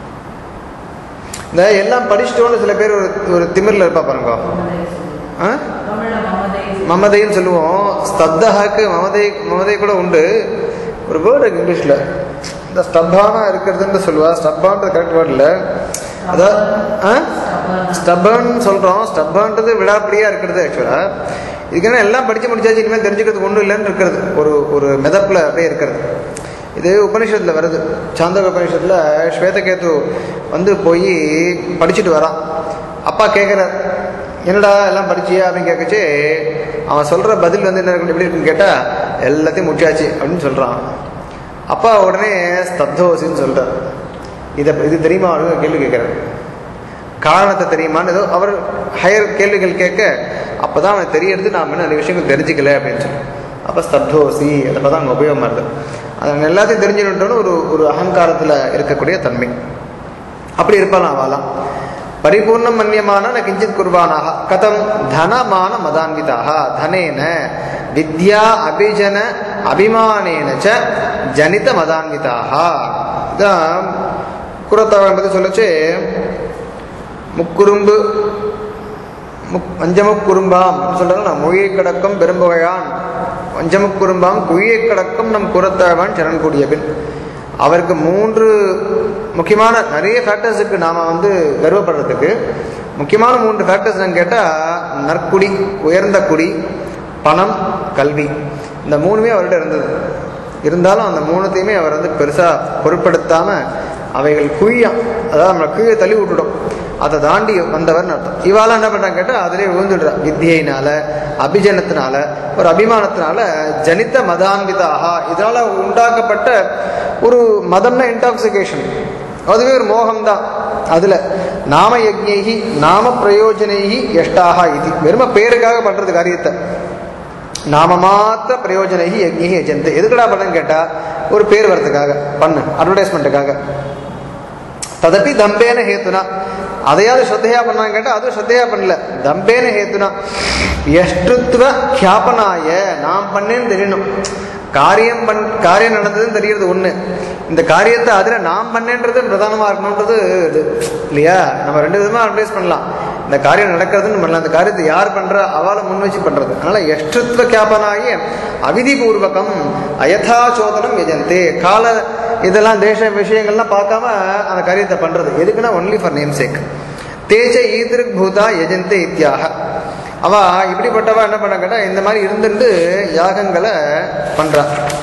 இந்த எல்லாம் படிச்சிட்டோன்னு சில பேர் ஒரு ஒரு திமிரில் இருப்பா பாருங்க ஆ தமிழ்ல மமதை மமதைன்னு சொல்லுவோம் ஸ்தப்தஹாக்கு மமதை மமதை கூட உண்டு ஒரு வேர்டு இருக்கு இங்கிலீஷில் இந்த ஸ்டப்பானா இருக்கிறதுன்னு சொல்லுவா ஸ்டப்பான்றது கரெக்ட் வேர்ட் இல்லை அதாவது ஆ ஸ்டப்பர்ன் சொல்கிறோம் ஸ்டப்பர்ன்றது விடாப்படியாக இருக்கிறது ஆக்சுவலாக இதுக்குன்னா எல்லாம் படித்து முடிச்சாச்சு இனிமேல் தெரிஞ்சுக்கிறதுக்கு ஒன்றும் இல்லைன்னு இருக்கிறது ஒரு ஒரு மிதப்பில் அப்படியே இருக்கிறது இது உபனிஷத்தில் வருது சாந்தக உபனிஷத்தில் ஸ்வேதகேது வந்து போய் படிச்சுட்டு வரான் அப்பா கேட்குறார் என்னடா எல்லாம் படிச்சியா அப்படின்னு கேட்கச்சு அவன் சொல்கிற பதில் வந்து என்ன இருக்கும் எப்படி இருக்குன்னு கேட்டால் எல்லாத்தையும் முடிச்சாச்சு அப்படின்னு சொல்கிறான் அப்பா உடனே ஸ்தப்தோசின்னு சொல்கிறார் இதை இது தெரியுமா அப்படின்னு கேள்வி கேட்குறாரு காரணத்தை தெரியுமான்னு ஏதோ அவர் ஹையர் கேள்விகள் கேட்க அப்போ தான் அவனுக்கு தெரியறது நாம் இன்னும் நிறைய விஷயங்கள் தெரிஞ்சுக்கல அப்படின்னு சொல்லி அப்போ ஸ்தப்தோசி அதை தான் அங்கே உபயோகமாக இருக்குது அது எல்லாத்தையும் தெரிஞ்சுக்கிட்டோன்னு ஒரு ஒரு அகங்காரத்தில் இருக்கக்கூடிய தன்மை அப்படி இருப்பான் அவளாம் பரிபூர்ணம் மன்யமான ந கிஞ்சித் குர்வானாக கதம் தனமான மதான்விதாக தனேன வித்யா அபிஜன அபிமானேன ச ஜனித மதான்விதாக இதான் குரத்தவன் பற்றி சொல்லச்சு முக்குறும்பு முக் வஞ்சமுக்குறும்பாம் சொல்றாங்க மொழியை கடக்கம் பெரும்புகையான் வஞ்சமுக்குறும்பாம் குழியை கடக்கம் நம் குரத்தவன் சரண் கூடிய பின் அவருக்கு மூன்று முக்கியமான நிறைய ஃபேக்டர்ஸ் இருக்கு நாம வந்து கர்வப்படுறதுக்கு முக்கியமான மூன்று ஃபேக்டர்ஸ் நான் கேட்டால் நற்குடி உயர்ந்த குடி பணம் கல்வி இந்த மூணுமே அவர்கிட்ட இருந்தது இருந்தாலும் அந்த மூணுத்தையுமே அவர் வந்து பெருசாக பொருட்படுத்தாமல் அவைகள் குழியாம் அதாவது நம்மளை கீழே தள்ளி விட்டுடும் அதை தாண்டி வந்தவர்னு அர்த்தம் இவாலாம் என்ன பண்ணுறாங்க கேட்டால் அதிலே விழுந்துடுறா வித்தியினால அபிஜனத்தினால ஒரு அபிமானத்தினால ஜனித்த மதான்விதாக இதனால உண்டாக்கப்பட்ட ஒரு மதம்னா இன்டாக்சிகேஷன் அதுவே ஒரு மோகம்தான் அதில் நாம யஜ்ஞைகி நாம பிரயோஜனைகி எஷ்டாக இது வெறும பேருக்காக பண்ணுறது காரியத்தை நாம மாத்திர பிரயோஜனைகி யஜ்ஞி யஜந்தி எதுக்குடா பண்ணன்னு கேட்டா ஒரு பேர் வரதுக்காக பண்ணு அட்வர்டைஸ்மெண்ட்டுக்காக ததப்பி தம்பேன ஹேத்துனா அதையாவது ஸ்ரத்தையா பண்ணான்னு கேட்டா அதுவும் ஸ்ரத்தையா பண்ணல தம்பேன ஹேத்துனா எஷ்டுத்துவ கியாபனாய நாம் பண்ணேன்னு தெரியணும் காரியம் பண் காரியம் நடந்ததுன்னு தெரியறது ஒண்ணு இந்த காரியத்தை அதுல நாம் பண்ணேன்றது பிரதானமா இருக்கணுன்றது இது இல்லையா நம்ம ரெண்டு விதமா அட்வைஸ் பண்ணலாம் இந்த காரியம் நடக்கிறதுன்னு பண்ணலாம் இந்த காரியத்தை யார் பண்றா அவளை முன் வச்சு பண்றது அதனால எஷ்டுத்வ கியாபனாய அவிதி பூர்வகம் அயதாச்சோதனம் எஜந்தே கால இதெல்லாம் தேச விஷயங்கள்லாம் பார்க்காம அந்த காரியத்தை பண்றது எதுக்குன்னா ஒன்லி ஃபார் நேம் சேக் தேஜ ஈதிருக் பூதா எஜந்தே இத்தியாக அவ இப்படிப்பட்டவ என்ன பண்ண கேட்டா இந்த மாதிரி இருந்துட்டு யாகங்களை பண்றா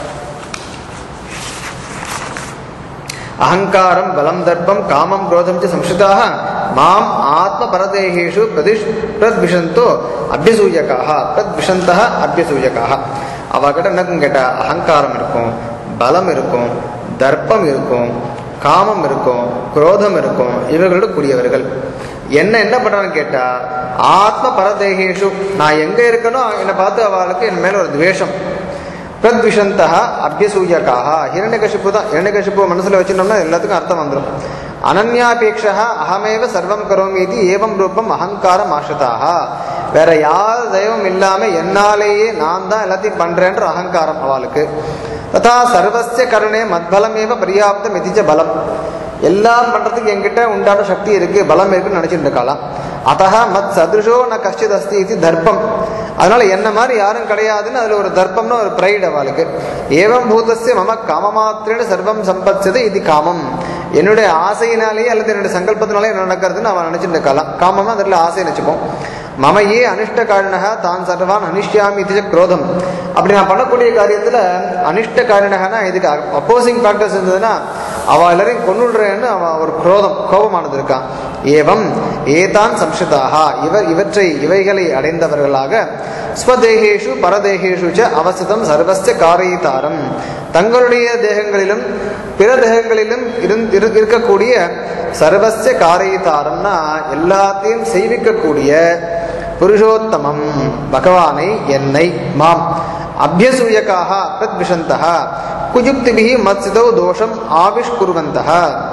அகங்காரம் பலம் தர்ப்பம் காமம் குரோதம் ச சம்ஸ்கிருதாக மாம் ஆத்ம பரதேகேஷு பிரதிஷ் பிரத்விஷந்தோ அபியசூயக்காக பிரத்விஷந்தா அபியசூயக்காக அவகிட்ட என்னக்கும் கேட்டா அகங்காரம் இருக்கும் பலம் இருக்கும் தர்ப்பம் இருக்கும் காமம் இருக்கும் குரோதம் இருக்கும் இவர்களோட கூடியவர்கள் என்ன என்ன பண்றான்னு கேட்டா ஆத்ம பரதேகேஷு நான் எங்க இருக்கனோ என்னை பார்த்து அவளுக்கு என் மேல ஒரு துவேஷம் பிரத்விஷந்தா அபியசூயக்காக ஹிரண்யகசிப்பு தான் ஹிரண்யகசிப்பு மனசுல வச்சிருந்தோம்னா எல்லாத்துக்கும் அர்த்தம் வந்துடும் அனன்யாபேட்சா அகமேவ சர்வம் கரோமி இது ஏவம் ரூபம் அகங்காரம் ஆசிரிதாக வேற யார் தெய்வம் இல்லாம என்னாலேயே நான் தான் எல்லாத்தையும் பண்றேன்ற அகங்காரம் அவளுக்கு ததா சர்வசிய கருணே மத்பலமேவ பரியாப்தம் எதிச்ச பலம் எல்லாம் பண்றதுக்கு என்கிட்ட உண்டான சக்தி இருக்கு பலம் இருக்குன்னு நினைச்சிட்டு இருக்கலாம் அத்தக மத் சதுஷோ ந கஷ்டித் அஸ்தி இது தர்ப்பம் அதனால என்ன மாதிரி யாரும் கிடையாதுன்னு அதுல ஒரு தர்ப்பம்னு ஒரு பிரைட் அவளுக்கு ஏவம் பூதஸ்ய மம காமமாத்திரேன சர்வம் சம்பத்சது இது காமம் என்னுடைய ஆசையினாலேயே அல்லது என்னுடைய சங்கல்பத்தினாலே என்ன நடக்கிறதுன்னு அவன் நினைச்சிட்டு இருக்கலாம் காமம்னா அதில் ஆசை நினைச்சுப்போம் மம ஏ அனிஷ்ட காரணக தான் சர்வான் அனிஷ்யாமி இது குரோதம் அப்படி நான் பண்ணக்கூடிய காரியத்துல அனிஷ்ட காரணகனா இதுக்கு அப்போசிங் ஃபேக்டர்ஸ் இருந்ததுன்னா அவ எல்லாரையும் கொண்டுடுறேன்னு அவன் ஒரு குரோதம் கோபமானது இருக்கான் ஏவம் ஏதான் சம்ஸ்கிருதாக இவர் இவற்றை இவைகளை அடைந்தவர்களாக ஸ்வதேகேஷு பரதேகேஷு ச அவசிதம் சர்வஸ்ய காரயிதாரம் தங்களுடைய தேகங்களிலும் பிற தேகங்களிலும் இருந்- இரு- இருக்கக்கூடிய சர்வஸ்ய காரயிதாரம்னா எல்லாத்தையும் செய்விக்கக்கூடிய புருஷோத்தமம் பகவானை என்னை மாம் அபியசூயக்காக பிரத்விஷந்தः குயுக்திபிஹி மத்சிதோ தோஷம் ஆவிஷ்குர்வந்தः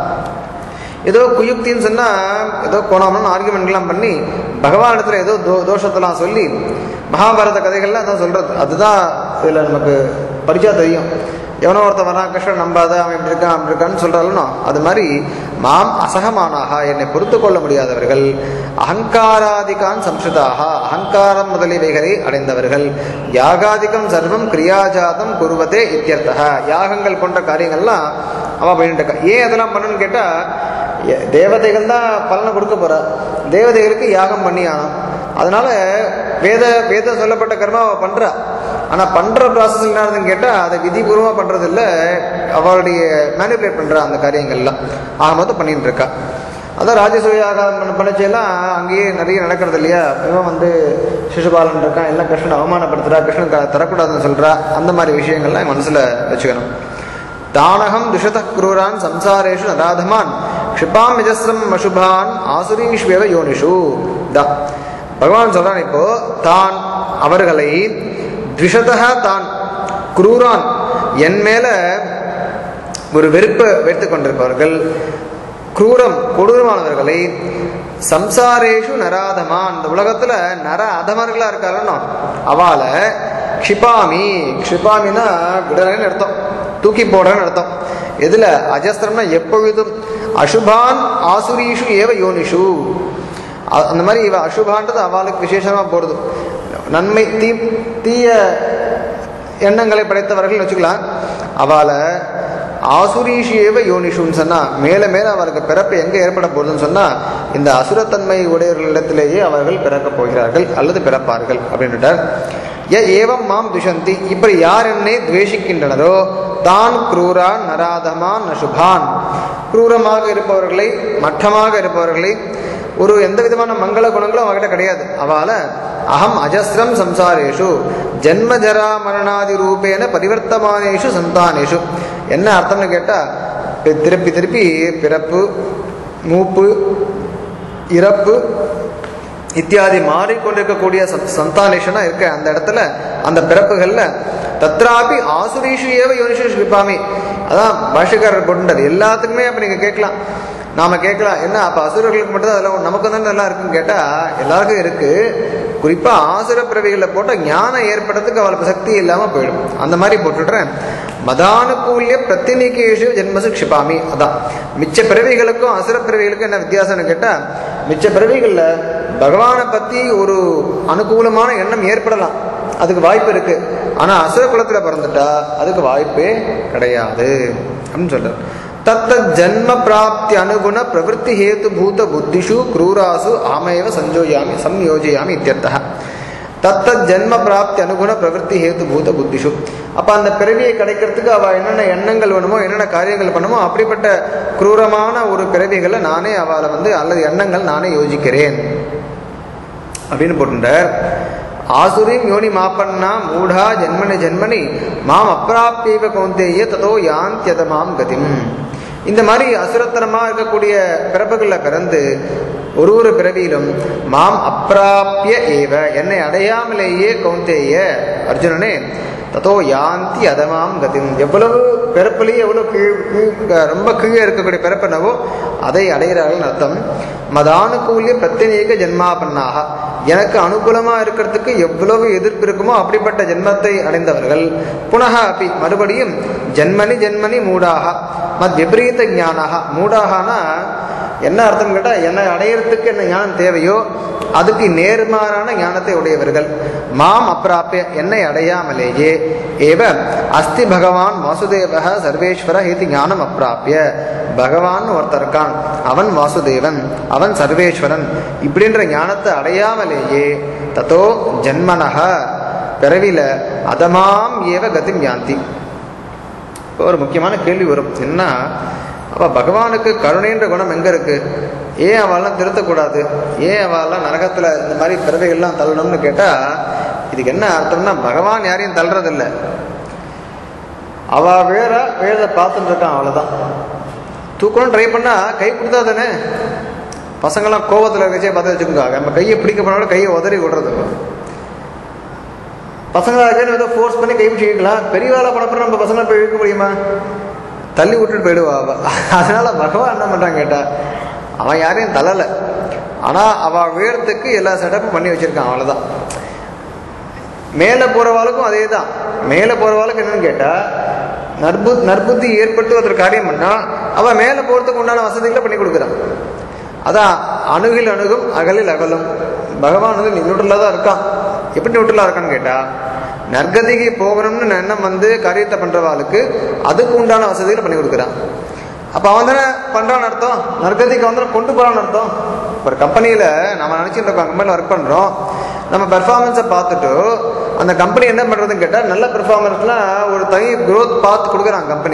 ஏதோ குயுக்தின்னு சொன்னா ஏதோ கோணாமன்னு ஆர்குமெண்ட்லாம் பண்ணி பகவானிடத்துல ஏதோ தோ தோஷத்தெல்லாம் சொல்லி மகாபாரத கதைகள்லாம் அதான் சொல்றது அதுதான் இதுல நமக்கு பரிச்சா தெரியும் எவனோ ஒருத்தன் வரான் கிருஷ்ணன் நம்பாத அவன் இப்படி இருக்கான் அப்படி இருக்கான்னு சொல்றாலும் அது மாதிரி மாம் அசகமானாக என்னை பொறுத்து கொள்ள முடியாதவர்கள் அகங்காராதிகான் சம்ஸ்கிருதாக அகங்காரம் முதலியவைகளை அடைந்தவர்கள் யாகாதிகம் சர்வம் கிரியாஜாதம் குருவதே இத்தியர்த்தக யாகங்கள் போன்ற காரியங்கள்லாம் அவன் பண்ணிட்டு இருக்கா ஏன் அதெல்லாம் பண்ணணும்னு கேட்டா எ- தேவதைகள் தான் பலனை கொடுக்க போறா தேவதைகளுக்கு யாகம் பண்ணி ஆகணும் அதனால வேத வேத சொல்லப்பட்ட கர்மா அவ பண்றா ஆனா பண்ற ப்ராசஸ் என்ன ஆகுதுன்னு கேட்டா அதை விதிபூர்வமா பண்றது இல்ல அவளுடைய மேனிபுலேட் பண்றா அந்த காரியங்கள்லாம் ஆக மொத்தம் பண்ணிட்டு இருக்கா அதான் ராஜசூயாக பண்ணச்செல்லாம் அங்கேயே நிறைய நடக்கிறது இல்லையா இவன் வந்து சிசுபாலன் இருக்கான் எல்லாம் கிருஷ்ணன் அவமானப்படுத்துறா கிருஷ்ணன் க- தரக்கூடாதுன்னு சொல்றா அந்த மாதிரி விஷயங்கள்லாம் மனசுல வச்சுக்கணும் தானகம் துஷத குரூரான் சம்சாரேஷு நராதமான் க்ஷிபாம் நிஜஸ்ரம் அசுபான் ஆசுரீஷ்வேவ யோனிஷு தா பகவான் சொல்றான் இப்போ தான் அவர்களை த்விஷதா தான் குரூரான் என் மேல ஒரு வெறுப்பை வைத்து கொண்டிருப்பவர்கள் குரூரம் கொடூரமானவர்களை சம்சாரேஷு நராதமான் இந்த உலகத்துல நர அதமர்களா இருக்காருன்னு அவளை க்ஷிபாமி க்ஷிபாமினா விடலன்னு அர்த்தம் தூக்கி போடுறேன்னு அர்த்தம் எதுல அஜஸ்திரம்னா எப்பொழுதும் அசுபான் ஆசுரீஷு ஏவ யோனிஷு அ- அந்த மாதிரி இவ அசுபான்றது அவளுக்கு விசேஷமா போடுது நன்மை தீ தீய எண்ணங்களை படைத்தவர்கள் வச்சுக்கலாம் அவளை ஆசுரீஷியேவ யோனிஷுன்னு சொன்னா மேல மேல அவருக்கு பிறப்பு எங்க ஏற்பட போகுதுன்னு சொன்னா இந்த அசுரத்தன்மை உடையவர்களிடத்திலேயே அவர்கள் பிறக்கப் போகிறார்கள் அல்லது பிறப்பார்கள் அப்படின்னுட்டார் ய ஏவம் மாம் துஷந்தி இப்படி யார் என்னை துவேஷிக்கின்றனரோ தான் குரூரான் நராதமான் நசுபான் குரூரமாக இருப்பவர்களை மட்டமாக இருப்பவர்களை ஒரு எந்த விதமான மங்கள குணங்களும் அவகிட்ட கிடையாது அவளை அகம் அஜஸ்ரம் சம்சாரேஷு ஜென்ம ஜரா மரணாதி ரூபேன பரிவர்த்தமானேஷு சந்தானேஷு என்ன அர்த்தம்னு கேட்டா பி- திருப்பி திருப்பி பிறப்பு மூப்பு இறப்பு இத்தியாதி மாறிக்கொண்டிருக்கக்கூடிய சம்- சந்தானேஷனா இருக்க அந்த இடத்துல அந்த பிறப்புகள்ல தத்ராபி ஆசுரீஷு ஏவ யோனிஷு கிருப்பாமி அதான் பாஷக்காரர் போட்டுட்டார் எல்லாத்துக்குமே அப்ப நீங்க கேட்கலாம் நாம கேட்கலாம் என்ன அப்ப அசுரர்களுக்கு மட்டும் தான் அதெல்லாம் நமக்கு தான் நல்லா இருக்குன்னு கேட்டா எல்லாருக்கும் இருக்கு குறிப்பா ஆசுர பிறவிகளில் போட்ட ஞானம் ஏற்படுறதுக்கு அவளுக்கு சக்தி இல்லாம போயிடும் அந்த மாதிரி போட்டுடுறேன் மதானுகூல்ய பிரத்தினிகேஷு ஜென்மசு க்ஷிபாமி அதான் மிச்ச பிறவிகளுக்கும் அசுர பிறவிகளுக்கும் என்ன வித்தியாசம்னு கேட்டா மிச்ச பிறவிகள்ல பகவானை பத்தி ஒரு அனுகூலமான எண்ணம் ஏற்படலாம் அதுக்கு வாய்ப்பு இருக்கு ஆனா அசுர குலத்துல பிறந்துட்டா அதுக்கு வாய்ப்பே கிடையாது அப்படின்னு சொல்றார் தத்தத் ஜன்ம பிராப்தி அனுகுண பிரவருத்தி ஹேத்து பூத புத்திஷு क्रूरासु ஆமேவ சஞ்சோயாமி சம்யோஜயாமி இத்தியர்த்தः தத்தத் ஜன்ம பிராப்தி அனுகுண பிரவருத்தி ஹேத்து பூத புத்திஷு அப்ப அந்த பிறவியை கிடைக்கிறதுக்கு அவ என்னென்ன எண்ணங்கள் வேணுமோ என்னென்ன காரியங்கள் பண்ணுமோ அப்படிப்பட்ட குரூரமான ஒரு பிறவிகளை நானே அவளை வந்து அல்லது எண்ணங்கள் நானே யோசிக்கிறேன் அப்படின்னு போட்டுட்டார் ஆசுரிம் யோனி மாப்பண்ணா மூடா ஜென்மனி ஜென்மனி மாம் அப்பிராப்தியவ கௌந்தேய ததோ யாந்தியத மாம் கதிம் இந்த மாதிரி அசுரத்தனமா இருக்கக்கூடிய பிறப்புகள்ல பிறந்து ஒரு ஒரு பிறவியிலும் மாம் அப்பிராப்பிய ஏவ என்னை அடையாமலேயே கௌந்தேய அர்ஜுனனே ததோ யாந்தி அதமாம் கதிம் எவ்வளவு பிறப்பிலேயே எவ்வளவு கீழ் கீழ் ரொம்ப கீழே இருக்கக்கூடிய பிறப்பினவோ அதை அடைகிறார்கள் அர்த்தம் மதானுகூல்ய பிரத்தினேக ஜென்மாபன்னாக எனக்கு அனுகூலமா இருக்கிறதுக்கு எவ்வளவு எதிர்ப்பு இருக்குமோ அப்படிப்பட்ட ஜென்மத்தை அடைந்தவர்கள் புனக அப்படி மறுபடியும் ஜென்மனி ஜென்மனி மூடாக மத் விபரீத ஞானாக மூடாகனா என்ன அர்த்தம் கேட்டா என்னை அடையிறதுக்கு என்ன ஞானம் தேவையோ அதுக்கு நேர்மாறான ஞானத்தை உடையவர்கள் மாம் அப்பிராப்பிய என்னை அடையாமலேயே ஏவ அஸ்தி பகவான் வாசுதேவ சர்வேஸ்வர இது ஞானம் அப்பிராப்பிய பகவான் ஒருத்தர் இருக்கான் அவன் வாசுதேவன் அவன் சர்வேஸ்வரன் இப்படின்ற ஞானத்தை அடையாமலேயே தத்தோ ஜன்மனக பிறவில அதமாம் ஏவ கதிம் யாந்தி இப்போ ஒரு முக்கியமான கேள்வி வரும் என்ன அப்ப பகவானுக்கு கருணைன்ற குணம் எங்க இருக்கு ஏன் அவெல்லாம் திருத்தக்கூடாது ஏன் அவெல்லாம் நரகத்துல இந்த மாதிரி பிறவைகள்லாம் தள்ளணும்னு கேட்டா இதுக்கு என்ன அர்த்தம்னா பகவான் யாரையும் தள்ளுறதில்ல அவ வேற வேத பார்த்துட்டு இருக்கான் அவ்வளவுதான் தூக்கணும் ட்ரை பண்ணா கை கொடுத்தா தானே பசங்கெல்லாம் கோவத்தில் வச்சே பார்த்து வச்சுக்கோங்க நம்ம கையை பிடிக்க போனாலும் கையை உதறி விடுறது பசங்களாக ஏதோ ஃபோர்ஸ் பண்ணி கைப்பிடிச்சு இழுக்கலாம் பெரியவாளை படப்பட நம்ம பசங்களை போய் இழுக்க முடியுமா தள்ளி விட்டுட்டு போயிடுவா அவ அதனால பகவான் என்ன பண்ணுறான் கேட்டா அவன் யாரையும் தள்ளலை ஆனால் அவள் வீழத்துக்கு எல்லா செட்டப்பும் பண்ணி வச்சிருக்கான் அவ்வளோதான் மேலே போகிறவாளுக்கும் அதே தான் மேலே போகிறவாளுக்கு என்னன்னு கேட்டால் நற்பு நற்புத்தி ஏற்பட்டு ஒருத்தர் காரியம் பண்ணால் அவன் மேலே போகிறதுக்கு உண்டான வசதிகளை பண்ணி கொடுக்குறான் அதான் அணுகில் அணுகும் அகலில் அகலும் பகவான் வந்து நியூட்ரலாக தான் இருக்கான் எப்படி நியூட்ரலாக இருக்கான்னு கேட்டால் நற்கதிக்கு போகணும்னு எண்ணம் வந்து காரியத்தை பண்ணுறவாளுக்கு அதுக்கு உண்டான வசதிகளை பண்ணி கொடுக்குறான் அப்போ அவன் தானே பண்ணுறான்னு அர்த்தம் நற்கதிக்கு வந்து கொண்டு போகிறான்னு அர்த்தம் ஒரு கம்பெனியில் நம்ம நினச்சிட்டு இருக்கோம் கம்பெனியில் ஒர்க் பண்ணுறோம் நம்ம பெர்ஃபார்மன்ஸை பார்த்துட்டு அந்த கம்பெனி என்ன பண்ணுறதுன்னு கேட்டால் நல்ல பெர்ஃபார்மன்ஸ்லாம் ஒரு தனி க்ரோத் பார்த்து கொடுக்குறான் கம்பெனி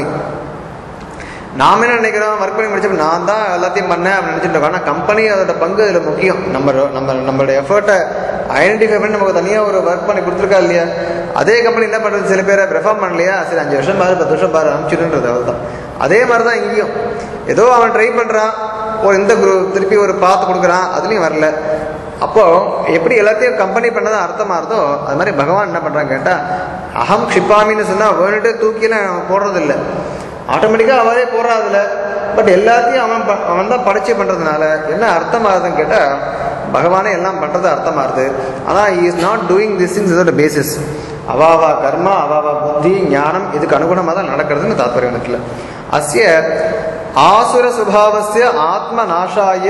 நாம என்ன நினைக்கிறோம் ஒர்க் பண்ணி முடிச்சப்ப நான் தான் எல்லாத்தையும் பண்ணேன் அப்படின்னு நினச்சிட்டு இருக்கோம் ஆனால் கம்பெனி அதோட பங்கு அதில் முக்கியம் நம்ம நம்ம நம்மளோட எஃபர்ட்டை ஐடென்டிஃபை பண்ணி நமக்கு தனியாக ஒரு ஒர்க் பண்ணி கொடுத்துருக்கா இல்லையா அதே கம்பெனி என்ன பண்ணுறது சில பேரை பெர்ஃபார்ம் பண்ணலையா சரி அஞ்சு வருஷம் பாரு பத்து வருஷம் பாரு அனுப்பிச்சுடுன்றது அவள் தான் அதே மாதிரி தான் இங்கேயும் ஏதோ அவன் ட்ரை பண்ணுறான் ஒரு இந்த குரூப் திருப்பி ஒரு பார்த்து கொடுக்குறான் அதுலேயும் வரல அப்போ எப்படி எல்லாத்தையும் கம்பெனி பண்ணதான் அர்த்தமா இருந்தோ அது மாதிரி பகவான் என்ன பண்றாங்க கேட்டா அகம் க்ஷிப்பாமின்னு சொன்னா வேணுட்டு தூக்கிலாம் போடுறது இல்லை ஆட்டோமேட்டிக்காக அவரே போடுறாதுல பட் எல்லாத்தையும் அவன் ப- அவன் தான் படைச்சி பண்றதுனால என்ன அர்த்தமாகுதுன்னு கேட்டா பகவானே எல்லாம் பண்றது அர்த்தமாகுது ஆனால் is not doing this things இதோட பேசிஸ் அவாவா கர்மா அவாவா புத்தி ஞானம் இதுக்கு அனுகுணமாக தான் நடக்கிறதுன்னு தாத்பரியம் இருக்குல்ல அஸ்ய ஆசுர சுபாவசிய ஆத்ம நாசாய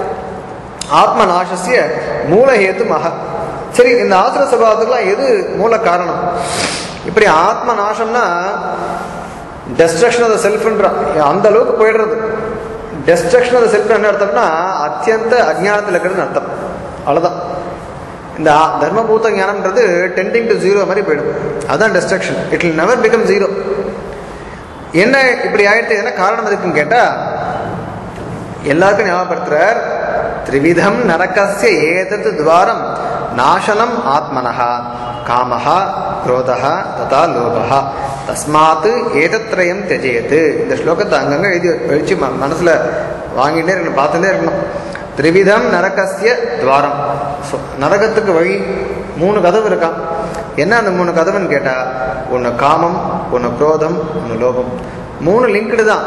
ஆத்ம நாசசிய மூலஹேத்து மக சரி இந்த ஆசுர சுபாவத்துக்குலாம் எது மூல காரணம் இப்படி ஆத்ம நாசம்னா டெஸ்ட்ரக்ஷன் ஆஃப் செல்ஃப்ன்றான் அந்த அளவுக்கு போயிடுறது டெஸ்ட்ரக்ஷன் ஆஃப் செல்ஃப் என்ன அர்த்தம்னா அத்தியந்த அஜ்ஞானத்தில் இருக்கிறதுன்னு அர்த்தம் அவ்வளோதான் இந்த ஆ- தர்மபூத ஞானம்ன்றது டெண்டிங் டு ஜீரோ மாதிரி போயிடும் அதுதான் destruction it will never become zero என்ன இப்படி ஆயிடுத்து என்ன காரணம் இருக்குன்னு கேட்டால் எல்லாருக்கும் ஞாபகப்படுத்துறார் த்ரிவிதம் நரகஸ்ய ஏதத் துவாரம் நாசனம் ஆத்மனஹா காமஹா குரோதஹா ததா லோபஹா தஸ்மாத் ஏதத்ரயம் தியஜேத் இந்த ஸ்லோகத்தை அங்கங்க எழுதி வச்சு ம- மனசுல வாங்கிட்டே இருக்கணும் பார்த்துட்டே இருக்கணும் த்ரிவிதம் நரகஸ்ய துவாரம் So, நரகத்துக்கு வழி மூணு கதவு இருக்கான் என்ன அந்த மூணு கதவுன்னு கேட்டா ஒன்று காமம் ஒன்று குரோதம் ஒன்று லோபம் மூணு லிங்க்டு தான்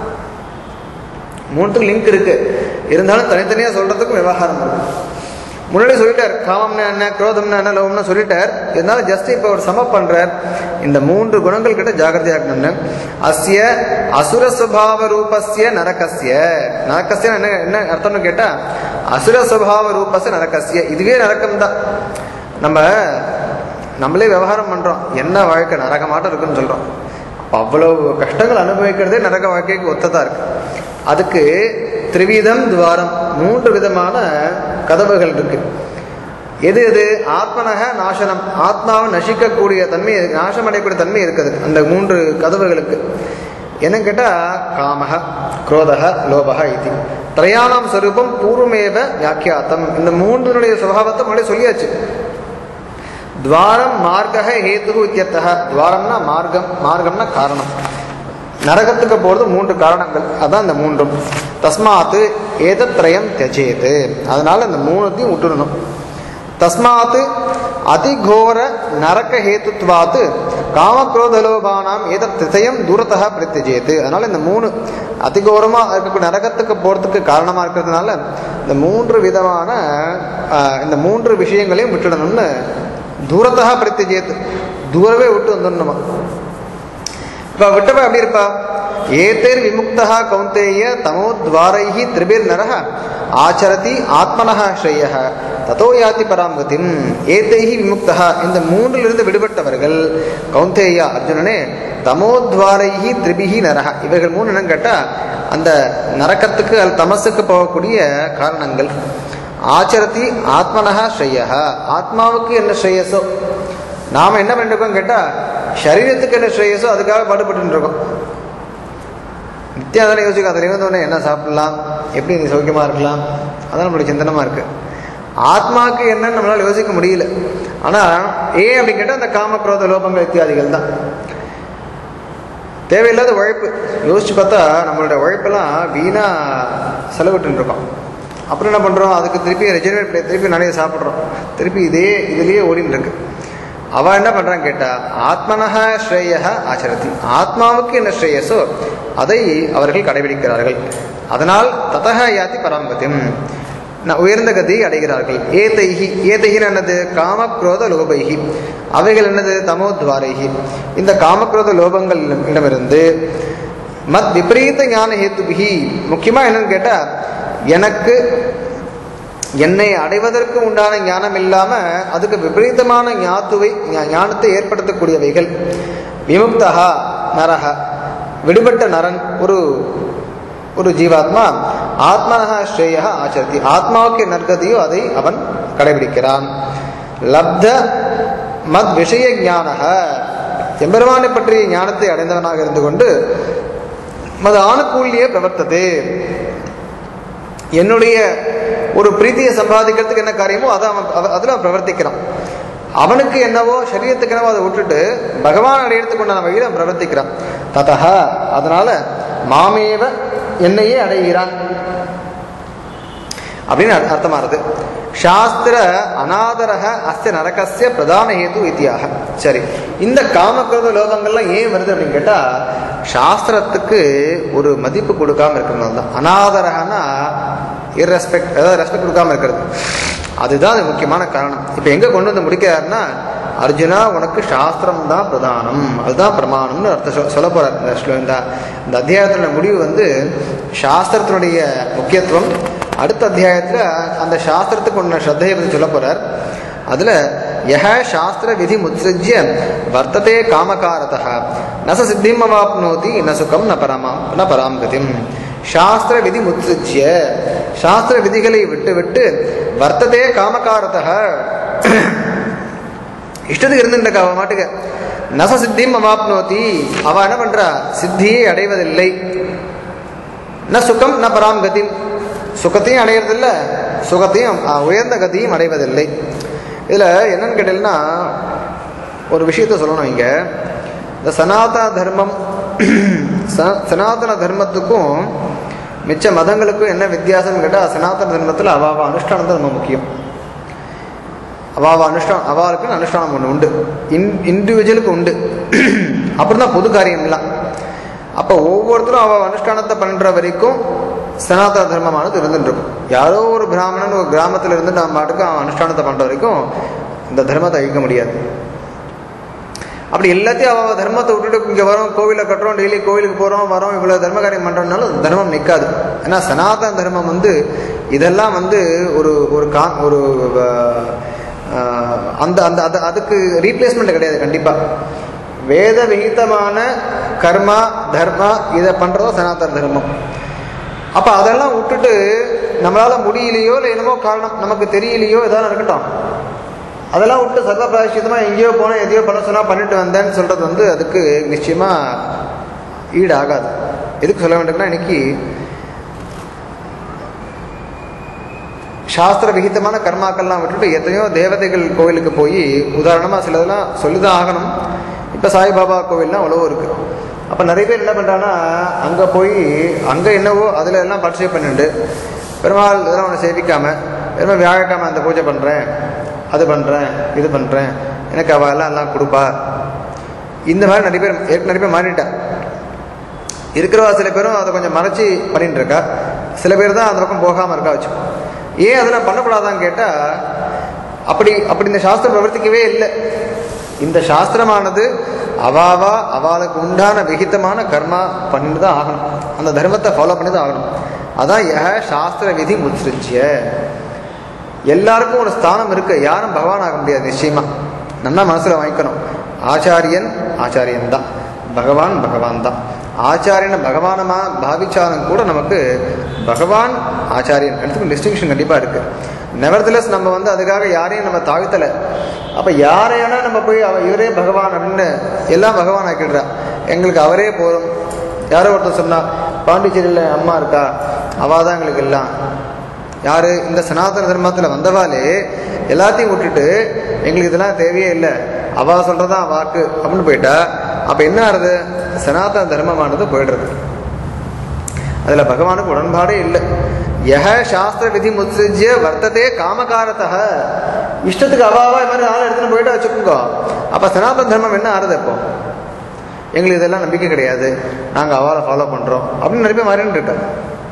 மூணுத்துக்கு லிங்க் இருக்கு இருந்தாலும் தனித்தனியாக சொல்றதுக்கும் விவகாரம் இருக்கு முன்னாடி சொல்லிட்டார் காமம்னா என்ன குரோதம்னா என்ன லோகம்னா சொல்லிட்டார் இருந்தாலும் ஜஸ்ட் இப்போ ஒரு சம பண்றார் இந்த மூன்று குணங்கள் கிட்ட ஜாகிரதையா இருக்கணும்னு அஸ்ய அசுர சுபாவ ரூபஸ்ய நரகஸ்ய நரகஸ்ய என்ன என்ன அர்த்தம்னு கேட்டா அசுர சுபாவ ரூபஸ்ய நரகஸ்ய இதுவே நரகம் தான் நம்ம நம்மளே விவகாரம் பண்றோம் என்ன வாழ்க்கை நரகமாட்டம் இருக்குன்னு சொல்றோம் அப்ப அவ்வளவு கஷ்டங்கள் அனுபவிக்கிறதே நரக வாழ்க்கைக்கு ஒத்ததா இருக்கு அதுக்கு திரிவிதம் துவாரம் மூன்று விதமான கதவுகள் இருக்கு எது எது ஆத்மனக நாசனம் ஆத்மாவை நசிக்கக்கூடிய தன்மை நாசம் அடையக்கூடிய தன்மை இருக்குது அந்த மூன்று கதவுகளுக்கு என்னன்னு கேட்டா காமக குரோதக லோபக இது திரையாணம் ஸ்வரூபம் பூர்வமேவ வியாக்கியாத்தம் இந்த மூன்றுனுடைய சுபாவத்தை முன்னாடி சொல்லியாச்சு துவாரம் மார்க்கக ஹேத்து இத்தியர்த்தக துவாரம்னா மார்க்கம் மார்க்கம்னா காரணம் நரகத்துக்கு போகிறது மூன்று காரணங்கள் அதான் இந்த மூன்றும் தஸ்மாத்து ஏதத்ரயம் தியஜேது அதனால இந்த மூணுத்தையும் விட்டுடணும் தஸ்மாத்து அதிகோர நரக ஹேத்துத்வாத்து காமக்ரோதலோபானாம் ஏதத் திசையம் தூரத்தக பிரத்யஜேத்து அதனால இந்த மூணு அதிகோரமாக இருக்கக்கூடிய நரகத்துக்கு போகிறதுக்கு காரணமாக இருக்கிறதுனால இந்த மூன்று விதமான ஆஹ், இந்த மூன்று விஷயங்களையும் விட்டுடணும்னு தூரத்தக பிரத்யஜேத்து தூரவே விட்டு வந்துடணுமா இப்ப விட்டவ எப்படி இருப்பா ஏதேர் விமுக்தா கௌந்தேய தமோத்வாரைஹி திரிபிர் நரஹ ஆச்சரதி ஆத்மனஹ ஸ்ரேயஹ ததோ யாதி பராமகதிம் ஏதைஹி விமுக்தா இந்த மூன்றிலிருந்து விடுபட்டவர்கள் கௌந்தேயா அர்ஜுனனே தமோத்வாரைஹி திரிபிஹி நரஹ இவர்கள் மூணு என்னன்னு கேட்டா அந்த நரக்கத்துக்கு அல்லது தமசுக்கு போகக்கூடிய காரணங்கள் ஆச்சரதி ஆத்மனஹ ஸ்ரேயஹ ஆத்மாவுக்கு என்ன ஸ்ரேயஸோ நாம என்ன பண்ணிருக்கோம் கேட்டா சரீரத்துக்கு என்ன ஸ்ரேயஸோ அதுக்காக பாடுபட்டு இருக்கோம் நித்தியம் அதெல்லாம் யோசிக்கும் அதில் இருந்தோடனே என்ன சாப்பிடலாம் எப்படி நீ சௌக்கியமா இருக்கலாம் அதான் நம்மளுடைய சிந்தனமா இருக்கு ஆத்மாவுக்கு என்னன்னு நம்மளால யோசிக்க முடியல ஆனா ஏன் அப்படின்னு கேட்டா அந்த காம குரோத லோபங்கள் இத்தியாதிகள் தான் தேவையில்லாத உழைப்பு யோசிச்சு பார்த்தா நம்மளோட உழைப்பெல்லாம் வீணா செலவிட்டு இருக்கோம் அப்புறம் என்ன பண்றோம் அதுக்கு திருப்பி ரெஜெனரேட் பண்ணி திருப்பி நிறைய சாப்பிட்றோம் திருப்பி இதே இதுலயே ஓடின்னு இருக்கு அவ என்ன பண்றான்னு கேட்டா ஆத்மனஹ ஸ்ரேய ஆச்சரதி ஆத்மாவுக்கு என்ன ஸ்ரேயஸோ அதை அவர்கள் கடைபிடிக்கிறார்கள் அதனால் ததக யாதி பராமகத்தியம் ந- உயர்ந்த கதியை அடைகிறார்கள் ஏதைஹி ஏதைகின்னு என்னது காமக்ரோத லோபைகி அவைகள் என்னது தமோத்வாரைகி இந்த காமக்ரோத லோபங்கள் இடமிருந்து மத் விபரீத ஞான ஹேத்துபிகி முக்கியமா என்னன்னு கேட்டா எனக்கு என்னை அடைவதற்கு உண்டான ஞானம் இல்லாம அதுக்கு விபரீதமான ஞாத்துவை ஞா- ஞானத்தை ஏற்படுத்தக்கூடியவைகள் விமுக்தகா நரக விடுபட்ட நரன் ஒரு ஒரு ஜீவாத்மா ஆத்மனஹ ஸ்ரேய ஆச்சரதி ஆத்மாவுக்கு நற்கதியோ அதை அவன் கடைபிடிக்கிறான் லப்த மத் விஷய ஞானக எம்பெருமானை பற்றிய ஞானத்தை அடைந்தவனாக இருந்து கொண்டு மது ஆணுக்கூலியே பிரவர்த்தது என்னுடைய ஒரு பிரீத்தியை சம்பாதிக்கிறதுக்கு என்ன காரியமோ அதை அவன் அவ- அதுல அவன் பிரவர்த்திக்கிறான் அவனுக்கு என்னவோ சரீரத்துக்கு என்னவோ அதை விட்டுட்டு பகவான் அடையறதுக்கு உண்டான வழியில் அவன் பிரவர்த்திக்கிறான் ததக அதனால மாமேவ என்னையே அடைகிறான் அப்படின்னு அர்த்த- அர்த்தமானது சாஸ்திர அநாதரக அஸ்ய நரகஸ்ய பிரதான ஹேது இத்தியாக சரி இந்த காமக்ரோத லோகங்கள்லாம் ஏன் வருது அப்படின்னு கேட்டா சாஸ்திரத்துக்கு ஒரு மதிப்பு கொடுக்காம இருக்கிறது தான் அநாதரகனா இர்ரெஸ்பெக்ட் அதாவது ரெஸ்பெக்ட் கொடுக்காம இருக்கிறது அதுதான் அது முக்கியமான காரணம் இப்போ எங்க கொண்டு வந்து முடிக்கிறாருன்னா அர்ஜுனா உனக்கு சாஸ்திரம் தான் பிரதானம் அதுதான் பிரமாணம்னு அர்த்தம் சொ- சொல்ல போறார் இந்த ஸ்லோ- இந்த இந்த அத்தியாயத்தோட முடிவு வந்து சாஸ்திரத்தினுடைய முக்கியத்துவம் அடுத்த அத்தியாயத்துல அந்த சாஸ்திரத்துக்கு ஒன்று ஸ்ரத்தையை பற்றி சொல்ல போறார் அதுல யஹ சாஸ்திர விதி முத்ஸிஜ்ய வர்த்ததே காமகாரதः ந ச சித்திம் அவாப்னோதி ந சுகம் ந பரமா ந பராம் கதிம் சாஸ்திர விதி முத்ஸிஜ்ய சாஸ்திர விதிகளை விட்டு விட்டு வர்த்ததே காமகாரதः இஷ்டத்துக்கு இருந்துட்டு அவ மாட்டுக்கு நச சித்திம் அவாப்னோதி அவ என்ன பண்றா சித்தியை அடைவதில்லை ந சுகம் ந பராம் கதி சுகத்தையும் அடையிறதில்ல சுகத்தையும் ஆ, உயர்ந்த கதியும் அடைவதில்லை இதுல என்னன்னு கேட்டீங்கன்னா ஒரு விஷயத்த சொல்லணும் இங்க இந்த சனாதன தர்மம் ச- சனாதன தர்மத்துக்கும் மிச்ச மதங்களுக்கும் என்ன வித்தியாசம்னு கேட்டால் சனாதன தர்மத்தில் அவாவ அனுஷ்டானம் தான் ரொம்ப முக்கியம் அவாவ அனுஷ்டானம் அவாளுக்கு அனுஷ்டானம் ஒன்று உண்டு இன் இண்டிவிஜுவலுக்கு உண்டு அப்புறம் தான் பொது காரியம்லாம் அப்போ ஒவ்வொருத்தரும் அவ அனுஷ்டானத்தை பண்ற வரைக்கும் சனாதன தர்மமானது இருந்துட்டு இருக்கும் யாரோ ஒரு பிராமணன் ஒரு கிராமத்தில் இருந்து நம்ம பாட்டுக்கு அவன் அனுஷ்டானத்தை பண்ற வரைக்கும் இந்த தர்மத்தை அழிக்க முடியாது அப்படி எல்லாத்தையும் அவ தர்மத்தை விட்டுட்டு இங்கே வரோம் கோவிலை கட்டுறோம் டெய்லி கோவிலுக்கு போகிறோம் வரோம் இவ்வளோ தர்ம காரியம் பண்ணுறோம்னாலும் தர்மம் நிற்காது ஏன்னா சனாதன தர்மம் வந்து இதெல்லாம் வந்து ஒரு ஒரு கா ஒரு அஹ், அந்த அந்த அது அதுக்கு ரீப்ளேஸ்மெண்ட் கிடையாது கண்டிப்பாக வேத விகிதமான கர்மா தர்மா இதை பண்ணுறதோ சனாதன தர்மம் அப்போ அதெல்லாம் விட்டுட்டு நம்மளால் முடியலையோ இல்லை என்னமோ காரணம் நமக்கு தெரியலையோ ஏதாவது இருக்கட்டும் அதெல்லாம் விட்டு சர்வ பிராயசித்தமாக எங்கேயோ போனேன் எதையோ பண்ண சொன்னால் பண்ணிட்டு வந்தேன்னு சொல்கிறது வந்து அதுக்கு நிச்சயமாக ஈடு ஆகாது எதுக்கு சொல்ல வேண்டும்னா இன்னைக்கு சாஸ்திர விகிதமான கர்மாக்கள்லாம் விட்டுட்டு எத்தனையோ தேவதைகள் கோவிலுக்கு போய் உதாரணமாக சிலதெல்லாம் சொல்லிதான் ஆகணும் இப்போ சாய்பாபா கோவில்லாம் அவ்வளோ இருக்குது அப்போ நிறைய பேர் என்ன பண்ணுறாங்கன்னா அங்கே போய் அங்கே என்னவோ அதில் எல்லாம் பார்ட்டிசிபேட் பண்ணிட்டு பெருமாள் இதெல்லாம் ஒன்று சேவிக்காம பெருமாள் வியாழக்கிழமை அந்த பூஜை பண்ணுறேன் அது பண்ணுறேன் இது பண்ணுறேன் எனக்கு அவள் எல்லாம் எல்லாம் கொடுப்பா இந்த மாதிரி நிறைய பேர் ஏற்கனவே நிறைய பேர் மாறிட்டா இருக்கிறவா சில பேரும் அதை கொஞ்சம் மறைச்சி பண்ணிட்டு இருக்கா சில பேர் தான் அந்த பக்கம் போகாமல் இருக்கா வச்சு ஏன் அதெல்லாம் பண்ணக்கூடாதான்னு கேட்டால் அப்படி அப்படி இந்த சாஸ்திரம் பிரவர்த்திக்கவே இல்லை இந்த சாஸ்திரமானது அவாவா அவளுக்கு உண்டான விகிதமான கர்மா பண்ணிட்டு தான் ஆகணும் அந்த தர்மத்தை ஃபாலோ பண்ணி தான் ஆகணும் அதான் யஹ சாஸ்திர விதி முத்ரிச்சிய எல்லாருக்கும் ஒரு ஸ்தானம் இருக்கு யாரும் பகவான் ஆக முடியாது நிச்சயமா நல்லா மனசுல வாங்கிக்கணும் ஆச்சாரியன் ஆச்சாரியன் தான் பகவான் பகவான் தான் ஆச்சாரியனை பகவானமா பாவிச்சாலும் கூட நமக்கு பகவான் ஆச்சாரியன் ரெண்டுத்துக்கும் டிஸ்டிங்ஷன் கண்டிப்பா இருக்கு நெவர்தலஸ் நம்ம வந்து அதுக்காக யாரையும் நம்ம தாழ்த்தலை அப்ப யாரையானா நம்ம போய் அவ இவரே பகவான் அப்படின்னு எல்லாம் பகவான் ஆக்கிடுறா எங்களுக்கு அவரே போதும் யாரோ ஒருத்தர் சொன்னா பாண்டிச்சேரியில் அம்மா இருக்கா அவள் தான் எங்களுக்கு எல்லாம் யாரு இந்த சனாதன தர்மத்தில் வந்தவாலே எல்லாத்தையும் விட்டுட்டு எங்களுக்கு இதெல்லாம் தேவையே இல்லை அவா சொல்றதான் வாக்கு அப்படின்னு போயிட்டா அப்ப என்ன ஆறுது சனாதன தர்மமானது போயிடுறது அதில் பகவானுக்கு உடன்பாடே இல்லை யஹ சாஸ்திர விதி முத்சிஜ்ய வர்த்ததே காமகாரத்தக இஷ்டத்துக்கு அவாவா இது மாதிரி ஆள் எடுத்துன்னு போயிட்டு வச்சுக்கோங்க அப்போ சனாதன தர்மம் என்ன ஆறுது இப்போ எங்களுக்கு இதெல்லாம் நம்பிக்கை கிடையாது நாங்கள் அவாவை ஃபாலோ பண்ணுறோம் அப்படின்னு நிறைய பேர் மாறின்னு இருக்காங்க